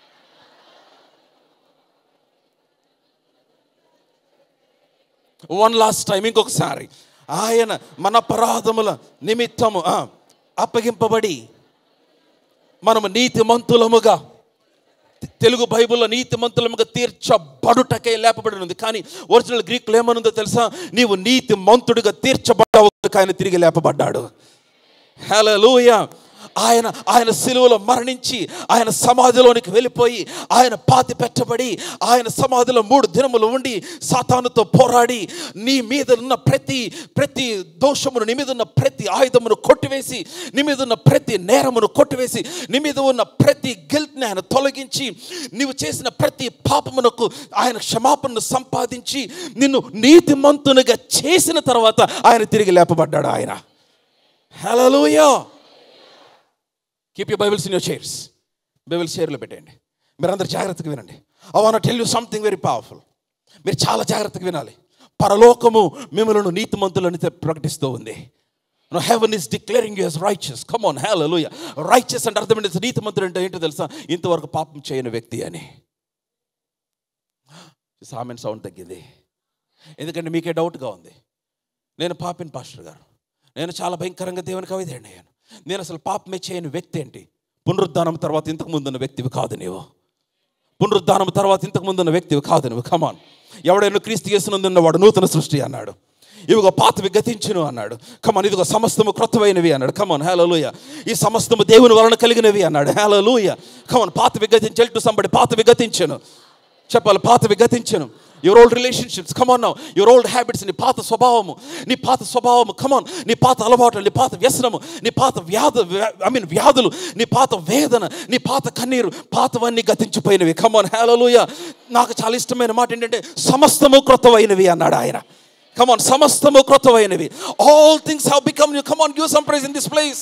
one last time ఇంకొకసారి ఆయన మన అపరాధముల నిమిత్తము ఆ, అప్పగింపబడి మనము నీతిమంతులముగా తె- తెలుగు బైబిల్లో నీతిమంతులముగా తీర్చబడుటకై లేపబడి ఉంది కానీ ఒరిజినల్ గ్రీకులో ఏమనుందో తెలుసా నీవు నీతి మంతుడిగా తీర్చబడ్డావు కనుక ఆయన తిరిగి లేపబడ్డాడు హల్లెలూయా ఆయన ఆయన సిలువలో మరణించి ఆయన సమాధిలోనికి వెళ్ళిపోయి ఆయన పాతి పెట్టబడి ఆయన సమాధిలో మూడు దినములు ఉండి సాతానుతో పోరాడి నీ మీద ఉన్న ప్రతి ప్రతి దోషమును నీ మీద ఉన్న ప్రతి ఆయుధమును కొట్టివేసి నీ మీద ఉన్న ప్రతి నేరమును కొట్టివేసి నీ మీద ఉన్న ప్రతి గిల్ట్ని ఆయన తొలగించి నీవు చేసిన ప్రతి పాపమునకు ఆయన క్షమాపణను సంపాదించి నిన్ను నీతిమంతునిగా చేసిన తర్వాత ఆయన తిరిగి లేపబడ్డాడు ఆయన hallelujah keep you Bibles in your chairs Bibles చైర్లో పెట్టండి మీరందరూ జాగ్రత్తగా వినండి I want tell you something very powerful మీరు చాలా జాగ్రత్తగా వినాలి పరలోకము మిమ్మల్ని నీతిమంతులని తె- ప్రకటిస్తూ ఉంది heaven is declaring us righteous come on hallelujah righteous అంటే అర్థం ఏంటి నీతిమంతుడు అంటే ఏంటో తెలుసా ఇంతవరకు పాపం చేయని వ్యక్తి అని సామెన్ సౌండ్ తగ్గింది ఎందుకంటే మీకే డౌట్గా ఉంది నేను పాపిన్ పాస్టర్ గారు నేను చాలా భయంకరంగా దేవునికి అవిధేయండి అయ్యాను నేను అసలు పాపమే చేయని వ్యక్తి ఏంటి పునరుద్ధానం తర్వాత ఇంతకు ముందున్న వ్యక్తివి కాదు నీవు పునరుద్ధానం తర్వాత ఇంతకు ముందున్న వ్యక్తివి కాదు నువ్వు కమాన్ ఎవడైనా క్రీస్తు చేసినందున్న వాడు నూతన సృష్టి అన్నాడు ఇవిగో పాతవి గతించును అన్నాడు కమాన్ ఇదిగో సమస్తము క్రొత్తమైనవి అన్నాడు కమాన్ హేలూయ ఈ సమస్తము దేవుని వలన కలిగినవి అన్నాడు హేలూయ కమాన్ పాతవి గతించి టు సంబడి పాతవి గతించను చెప్పాలి పాతవి గతించను your old relationships come on now your old habits నీ పాత స్వభావము నీ పాత స్వభావము కమాన్ నీ పాత అలవాట్లు నీ పాత వ్యసనము నీ పాత వ్యాధు ఐ మీన్ వ్యాధులు నీ పాత వేదన నీ పాత కన్నీరు పాతవన్నీ గతించిపోయినవి కమాన్ హేలూయ నాకు చాలా ఇష్టమైన మాట ఏంటంటే సమస్తము క్రొత్తమైనవి అన్నాడు ఆయన కమాన్ సమస్తము క్రొత్తమైనవి all things have become you come on give some praise in this place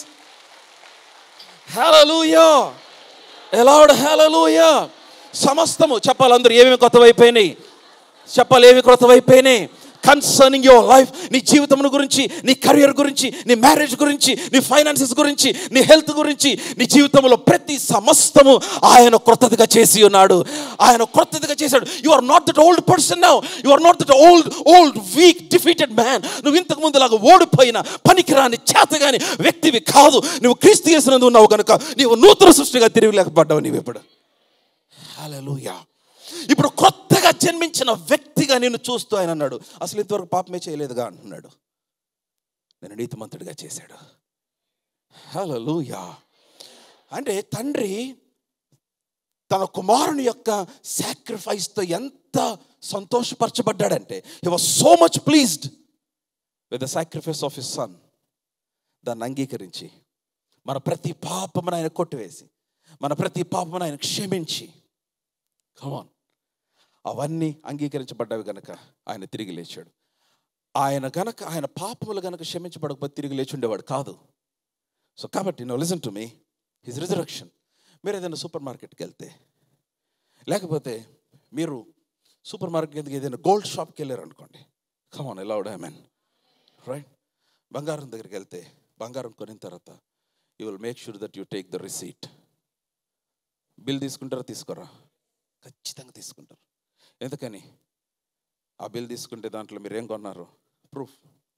hallelujah ఎలాడ్ హల్లెలూయా సమస్తము చెప్పాలి అందరూ ఏమేమి కొత్తవైపోయినాయి చెప్పాలి ఏమి కొత్తవైపోయినాయి కన్సర్నింగ్ యువర్ లైఫ్ నీ జీవితం గురించి నీ కెరియర్ గురించి నీ మ్యారేజ్ గురించి నీ ఫైనాన్సెస్ గురించి నీ హెల్త్ గురించి నీ జీవితంలో ప్రతి సమస్తము ఆయన క్రొత్తదిగా చేసి ఉన్నాడు ఆయన క్రొత్తదిగా చేశాడు you are not that old person now you are not that old old weak defeated man నువ్వు ఇంతకు ముందు లాగా ఓడిపోయిన పనికిరాని చేతగాని వ్యక్తివి కాదు నువ్వు క్రీస్తు చేసినందుకు ఉన్నావు కనుక నీవు నూతన సృష్టిగా తిరిగి లేకపోవడం నీవు ఇప్పుడు హల్లెలూయా ఇప్పుడు కొత్తగా జన్మించిన వ్యక్తిగా నేను చూస్తూ ఆయన అన్నాడు అసలు ఇంతవరకు పాపమే చేయలేదుగా అంటున్నాడు నేను నీతిమంతుడిగా చేశాడు హల్లెలూయా అంటే తండ్రి తన కుమారుని యొక్క సాక్రిఫైస్తో ఎంత సంతోషపరచబడ్డాడంటే he was so much pleased with the sacrifice of his son దాన్ని అంగీకరించి మన ప్రతి పాపమును ఆయన కొట్టివేసి మన ప్రతి పాపమును ఆయన క్షమించి కమాన్ అవన్నీ అంగీకరించబడ్డవి గనక ఆయన తిరిగి లేచాడు ఆయన గనక ఆయన పాపములు గనక క్షమించబడకపోతే తిరిగి లేచి ఉండేవాడు కాదు సో కాబట్టి no listen to me his resurrection మీరు ఏదైనా సూపర్ మార్కెట్కి వెళ్తే లేకపోతే మీరు సూపర్ మార్కెట్కి ఏదైనా గోల్డ్ షాప్కి వెళ్ళారు అనుకోండి కమాన్ ఎలా ఐ మీన్ రైట్ బంగారం దగ్గరికి వెళ్తే బంగారం కొనిన తర్వాత you will make sure that you take the receipt bill తీసుకుంటారా తీసుకోరా ఖచ్చితంగా తీసుకుంటారు ఎందుకని ఆ బిల్ తీసుకుంటే దాంట్లో మీరు ఏం కొన్నారు proof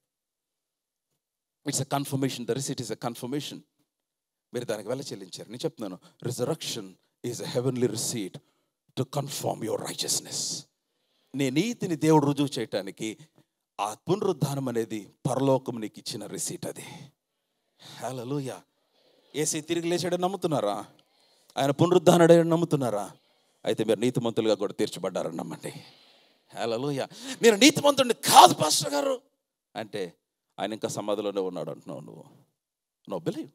it's a confirmation the receipt is a confirmation మీరు దానికి వెళ్ళ చెల్లించారు నేను చెప్తున్నాను resurrection is a heavenly receipt to confirm your righteousness నీ నీతిని దేవుడు రుజువు చేయటానికి ఆ పునరుద్ధానం అనేది పరలోకం నీకు ఇచ్చిన రిసీట్ అది హల్లెలూయా ఏసీ తిరిగి లేచాడని నమ్ముతున్నారా ఆయన పునరుద్ధానుడని నమ్ముతున్నారా అయితే మీరు నీతిమంతులుగా కూడా తీర్చబడ్డారని నమ్మండి హల్లెలూయా నేను నీతిమంతుడిని కాదు పాస్టర్ గారు అంటే ఆయన ఇంకా సమాధిలోనే ఉన్నాడు అంటున్నావు నువ్వు నో బిలీవ్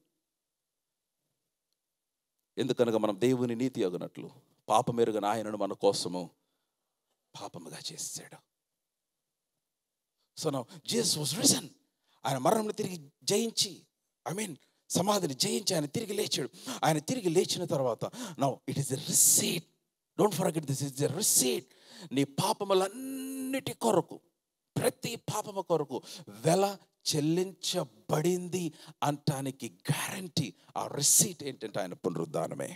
ఎందుకనగా మనం దేవుని నీతి అగునట్లు పాపమెరుగని ఆయనను మన కోసము పాపముగా చేసాడు so no Jesus was risen ఆయన మరణంను తిరిగి జయించి ఐ మీన్ సమాధిని జయించి ఆయన తిరిగి లేచాడు ఆయన తిరిగి లేచిన తర్వాత no it is a receipt don't forget this is a receipt నీ పాపములన్నిటి కొరకు ప్రతి పాపము కొరకు వెల చెల్లించబడింది అంటానికి గ్యారంటీ ఆ రిసీట్ ఏంటంటే ఆయన పునరుద్ధానమే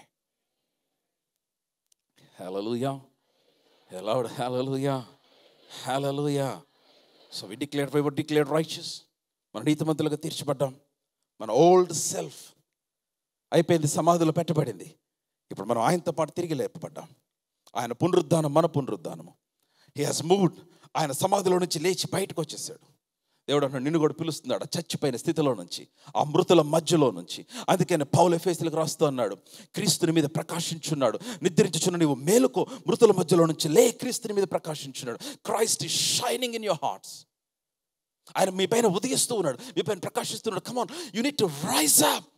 హల్లెలూయా Allowed, hallelujah. Hallelujah. So we declared, we were declared righteous. మన నీతిమంతులుగా తీర్చబడ్డాం మన ఓల్డ్ సెల్ఫ్ అయిపోయింది సమాధిలో పెట్టబడింది ఇప్పుడు మనం ఆయనతో పాటు తిరిగి లేపబడ్డాం ఆయన పునరుద్ధానం మన పునరుద్ధానము హీ హాజ్ మూవ్డ్ ఆయన సమాధిలో నుంచి లేచి బయటకు వచ్చేసాడు దేవుడు అన్నాడు నిన్ను కూడా పిలుస్తున్నాడు ఆ చచ్చిపోయిన స్థితిలో నుంచి ఆ మృతుల మధ్యలో నుంచి అందుకని పౌల ఫేసులకు రాస్తూ అన్నాడు క్రీస్తుని మీద ప్రకాశించున్నాడు నిద్రించుచున్న నీవు మేలుకో మృతుల మధ్యలో నుంచి లే క్రీస్తుని మీద ప్రకాశించున్నాడు Christ is shining in your hearts ఆయన మీ పైన ఉదయిస్తూ ఉన్నాడు మీ పైన ప్రకాశిస్తున్నాడు come on you need to rise up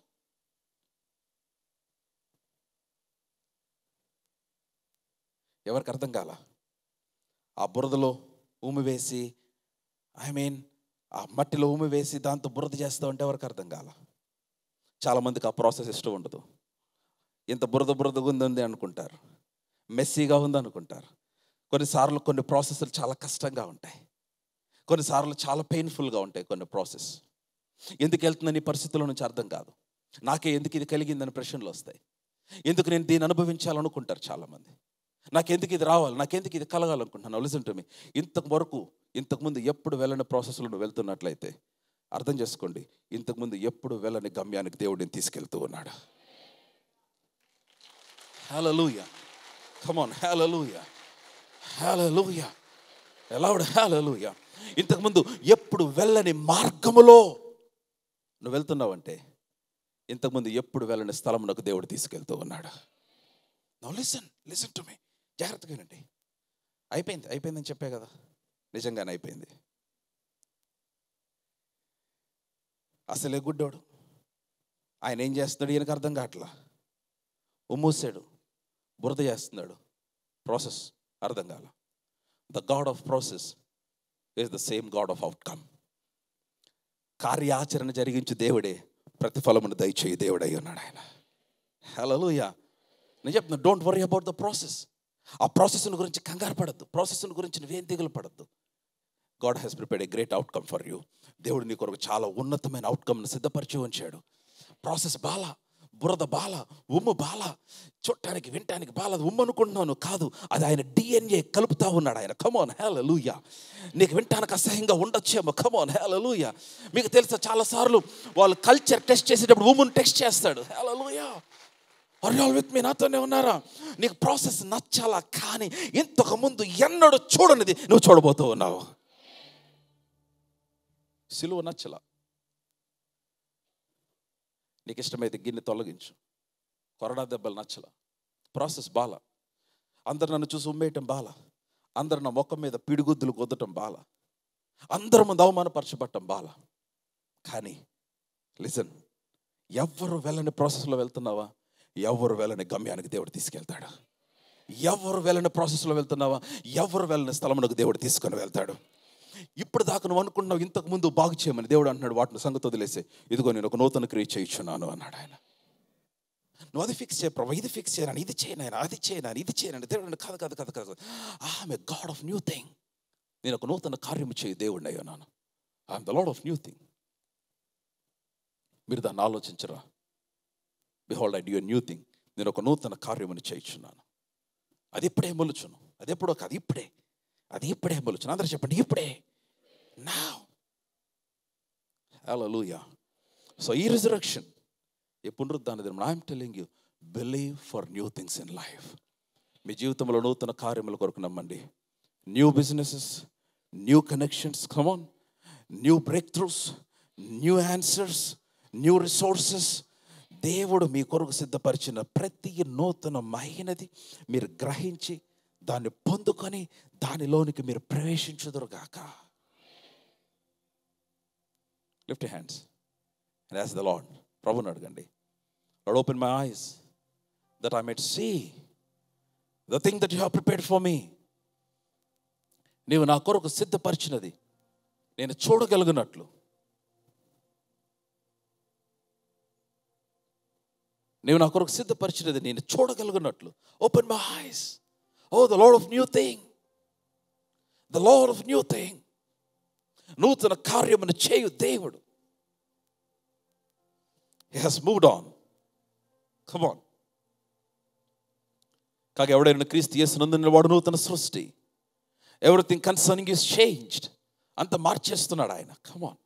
ఎవరికి అర్థం కాల ఆ బురదలో ఊమి వేసి ఐ మీన్ ఆ మట్టిలో ఊమి వేసి దాంతో బురద చేస్తూ ఉంటే ఎవరికి అర్థం కాల చాలామందికి ఆ ప్రాసెస్ ఇష్టం ఉండదు ఇంత బురద బురదగా ఉంది అనుకుంటారు మెస్సీగా ఉంది అనుకుంటారు కొన్నిసార్లు కొన్ని ప్రాసెస్లు చాలా కష్టంగా ఉంటాయి కొన్నిసార్లు చాలా పెయిన్ఫుల్గా ఉంటాయి కొన్ని ప్రాసెస్ ఎందుకు వెళ్తుందని ఈ పరిస్థితుల నుంచి అర్థం కాదు నాకే ఎందుకు ఇది కలిగిందని ప్రశ్నలు వస్తాయి ఎందుకు నేను దీన్ని అనుభవించాలనుకుంటారు చాలామంది నాకెందుకు ఇది రావాలి నాకెందుకు ఇది కలగాలనుకుంటున్నాను లిసన్ టు మీ ఇంతకు వరకు ఇంతకుముందు ఎప్పుడు వెళ్ళని ప్రాసెస్లో నువ్వు వెళ్తున్నట్లయితే అర్థం చేసుకోండి ఇంతకుముందు ఎప్పుడు వెళ్ళని గమ్యానికి దేవుడిని తీసుకెళ్తూ ఉన్నాడు హల్లెలూయా కమాన్ హల్లెలూయా హల్లెలూయా ఎలౌడ్ హల్లెలూయా ఇంతకుముందు ఎప్పుడు వెళ్ళని మార్గములో నువ్వు వెళ్తున్నావంటే ఇంతకుముందు ఎప్పుడు వెళ్ళని స్థలమునకు దేవుడు తీసుకెళ్తూ ఉన్నాడు no listen listen to me జాగ్రత్తగా వినండి అయిపోయింది అయిపోయిందని చెప్పే కదా నిజంగానే అయిపోయింది అసలే గుడ్డోడు ఆయన ఏం చేస్తున్నాడు ఈయనకు అర్థం కావట్లా ఉమ్మూసాడు బురద చేస్తున్నాడు ప్రాసెస్ అర్థం కాల the God of process is the same God of outcome కార్యాచరణ జరిగించు దేవుడే ప్రతిఫలమును దయచేయి దేవుడై ఉన్నాడు ఆయన హలోయా నేను చెప్తున్నా don't worry about the process ఆ ప్రాసెస్ గురించి కంగారు పడద్దు ప్రాసెస్ గురించి నువ్వేం దిగులు పడద్దు God has prepared a great outcome for you దేవుడు నీ కొరకు చాలా ఉన్నతమైన అవుట్కమ్ను సిద్ధపరిచి ఉంచాడు ప్రాసెస్ బాల బురద బాల ఉమ్ము బాల చూడటానికి వినటానికి బాల అది ఉమ్ము అనుకుంటున్నాను కాదు అది ఆయన డిఎన్ఏ కలుపుతా ఉన్నాడు ఆయన కమోన్ హేల లూయ నీకు వినటానికి అసహ్యంగా ఉండొచ్చేమో కమోన్ హేల లూయ మీకు తెలుసా చాలాసార్లు వాళ్ళు కల్చర్ టెస్ట్ చేసేటప్పుడు ఉమ్మును టెస్ట్ చేస్తాడు హేల లూయ ఆర్ ఆల్ విత్ మీ నాతోనే ఉన్నారా నీకు ప్రాసెస్ నచ్చాలా కానీ ఇంతకు ముందు ఎన్నడూ చూడనిది నువ్వు చూడబోతూ ఉన్నావు సిలువ నచ్చలా నీకు ఇష్టమైతే గిన్నె తొలగించు కొరడా దెబ్బలు నచ్చల ప్రాసెస్ బాల అందరు నన్ను చూసి ఉమ్మేయటం బాల అందరు నా ముఖం మీద పిడిగుద్దులు కొద్దటం బాల అందరి ముందు అవమానపరచబట్టం బాల కానీ లిసన్ ఎవరు వెళ్ళని ప్రాసెస్లో వెళ్తున్నావా ఎవరు వెళ్ళని గమ్యానికి దేవుడు తీసుకెళ్తాడు ఎవరు వెళ్ళని ప్రాసెస్లో వెళ్తున్నావా ఎవరు వెళ్ళని స్థలమునకు దేవుడు తీసుకొని వెళ్తాడు ఇప్పుడు దాకా నువ్వు అనుకున్నావు ఇంతకు ముందు బాగు చేయమని దేవుడు అంటున్నాడు వాటిని సంగతి వదిలేసే ఇదిగో నేను ఒక నూతన క్రియ చేయించున్నాను అన్నాడు ఆయన నువ్వు అది ఫిక్స్ చేయ ప్రభా ఇది ఫిక్స్ చేయను ఇది చేయను అది చేయను ఇది చేయను దేవుడు అన్నాడు, కాదు కాదు కాదు కాదు I'm a God of new thing నేను ఒక నూతన కార్యము చేయి దేవుడిని అయ్యాను I'm the lord of new thing మీరు దాన్ని ఆలోచించరా behold I do new thing నేను ఒక నూతన కార్యముని చేయించున్నాను అది ఇప్పుడే మొలుచును అది ఎప్పుడో కాదు ఇప్పుడే అది ఇప్పుడే మొలుచును అందరూ చెప్పండి ఇప్పుడే నా హల్లెలూయా సో ఈ రిజరక్షన్ ఈ పునరుద్ధాన దినం I'm telling you believe for new things in life మీ జీవితంలో నూతన కార్యముల కొరకు నమ్మండి new businesses new connections come on new breakthroughs new answers new resources దేవుడు మీ కొరకు సిద్ధపరిచిన ప్రతి నూతనమైనది మీరు గ్రహించి దాన్ని పొందుకొని దానిలోనికి మీరు ప్రవేశించుదురుగాక lift hands and ask the Lord ప్రభుని అడగండి Lord open my eyes that I might see the thing that you have prepared for me నీవు నా కొరకు సిద్ధపరిచినది నేను చూడగలిగినట్లు నీవు నా కొరకు సిద్ధపరిచినది నేను చూడగలిగినట్లు open my eyes o the lord of new thing the lord of new thing నూతన కార్యమును చేయు దేవుడు he has moved on come on కాక ఎవడైనా క్రీస్తు చేసినందున వాడు నూతన సృష్టి ఎవ్రీథింగ్ కన్సర్నింగ్ ఈస్ చేంజ్డ్ అంత మార్చేస్తున్నాడు ఆయన come on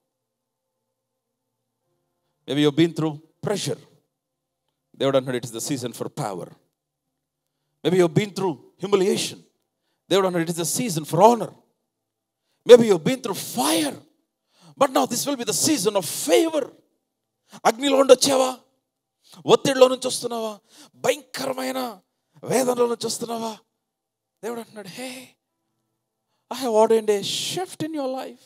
maybe you been through pressure దేవుడు అంటున్నాడు it is the season for power maybe you been through humiliation దేవుడు అన్నాడు it is the season for honour maybe you been through fire but now this will be the season of favour అగ్నిలో ఉండి వచ్చావా ఒత్తిడిలో నుంచి వస్తున్నావా భయంకరమైన వేదనలో నుంచి వస్తున్నావా దేవుడు అంటున్నాడు hey I have ordered a shift in your life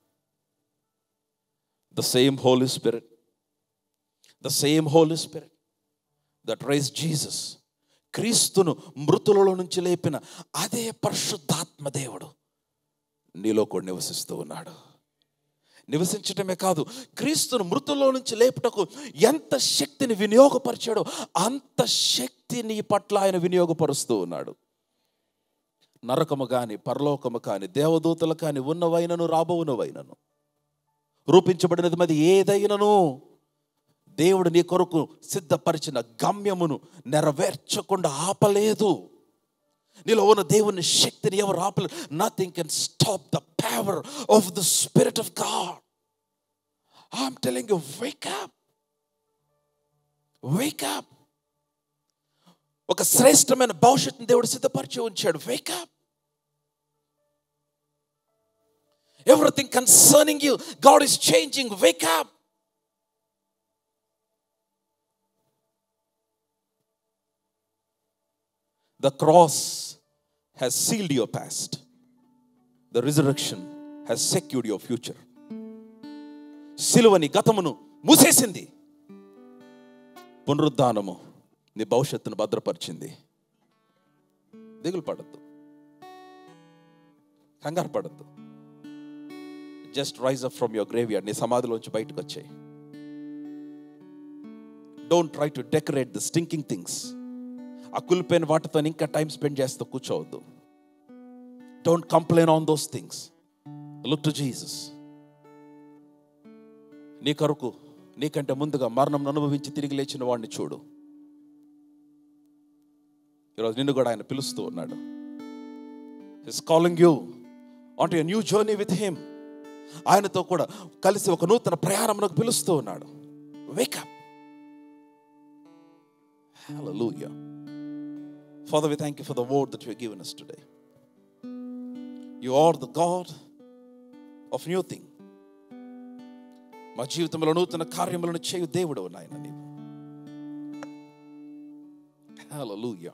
the same Holy Spirit the same Holy Spirit that rise Jesus క్రీస్తును మృతులలో నుంచి లేపిన అదే పరిశుద్ధాత్మ దేవుడు నీలో కూడా నివసిస్తూ ఉన్నాడు నివసించటమే కాదు క్రీస్తును మృతుల్లో నుంచి లేపుటకు ఎంత శక్తిని వినియోగపరిచాడో అంత శక్తి నీ పట్ల ఆయన వినియోగపరుస్తూ ఉన్నాడు నరకము కానీ పరలోకము కానీ దేవదూతలు కానీ ఉన్నవైనను రాబోవునవైనను రూపించబడినది మరి ఏదైనను దేవుడు నీ కొరకు సిద్ధపరిచిన గమ్యమును నెరవేర్చకుండా ఆపలేదు నీలో ఉన్న దేవుని శక్తిని ఎవరు ఆపలేదు nothing can stop the power of the spirit of God I'm telling you wake up wake up ఒక శ్రేష్టమైన భవిష్యత్తుని దేవుడు సిద్ధపరిచి ఉంచాడు wake up everything concerning you God is changing wake up The cross has sealed your past. The resurrection has secured your future. సిలువని గతమును మూసేసింది పునరుద్ధానము నీ భవిష్యత్తును భద్రపరిచింది దిగులు పడద్దు కంగారు పడద్దు just rise up from your graveyard నీ సమాధిలోంచి బయటకు వచ్చాయి don't try to decorate the stinking things ఆ కులిపోయిన వాటితో ఇంకా టైం స్పెండ్ చేస్తూ కూర్చోవద్దు don't complain on those things look to Jesus నీ కొరకు నీకంటే ముందుగా మరణం అనుభవించి తిరిగి లేచిన వాడిని చూడు ఈరోజు నిన్ను కూడా ఆయన పిలుస్తూ ఉన్నాడు is calling you on to new journey with him ఆయనతో కూడా కలిసి ఒక నూతన ప్రయాణమునకు పిలుస్తూ ఉన్నాడు wake up Hallelujah. Father, we thank you for the word that you have given us today. You are the God of new thing. మా జీవితంలో నూతన కార్యములను చేయు దేవుడు నాయన నీవు హల్లెలూయా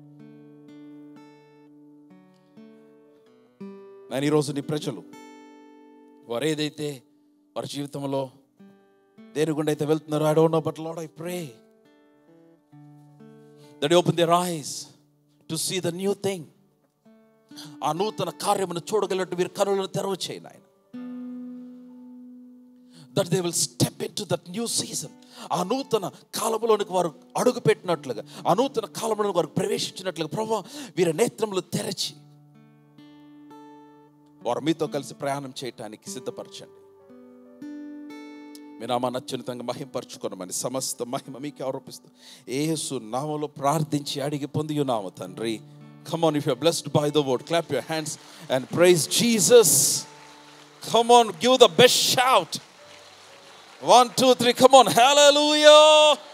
నేను ఈరోజు నీ ప్రజలు వారు ఏదైతే వారి జీవితంలో దేని గుండా అయితే వెళ్తున్నారో I don't know but Lord I pray that you open their eyes to see the new thing. ఆ నూతన కార్యమును చూడగలిగినట్టు వీరి కనులను తెరవ చేయి నాయన that they will step into that new season ఆ నూతన కాలంలోనికి వారు అడుగు పెట్టినట్లుగా ఆ నూతన కాలంలో వారు ప్రవేశించినట్లుగా ప్రభావ వీరి నేత్రములు తెరచి వారు మీతో కలిసి ప్రయాణం చేయటానికి సిద్ధపరచండి మీ నామాన్ని అత్యున్నతంగా మహింపరచుకోనమని సమస్త మహిమ మీకు ఆరోపిస్తూ ఏసు నామలో ప్రార్థించి అడిగి పొంది నామ తండ్రి come on if you blessed by the word clap your hands and praise Jesus come on give the best shout one two three come on hallelujah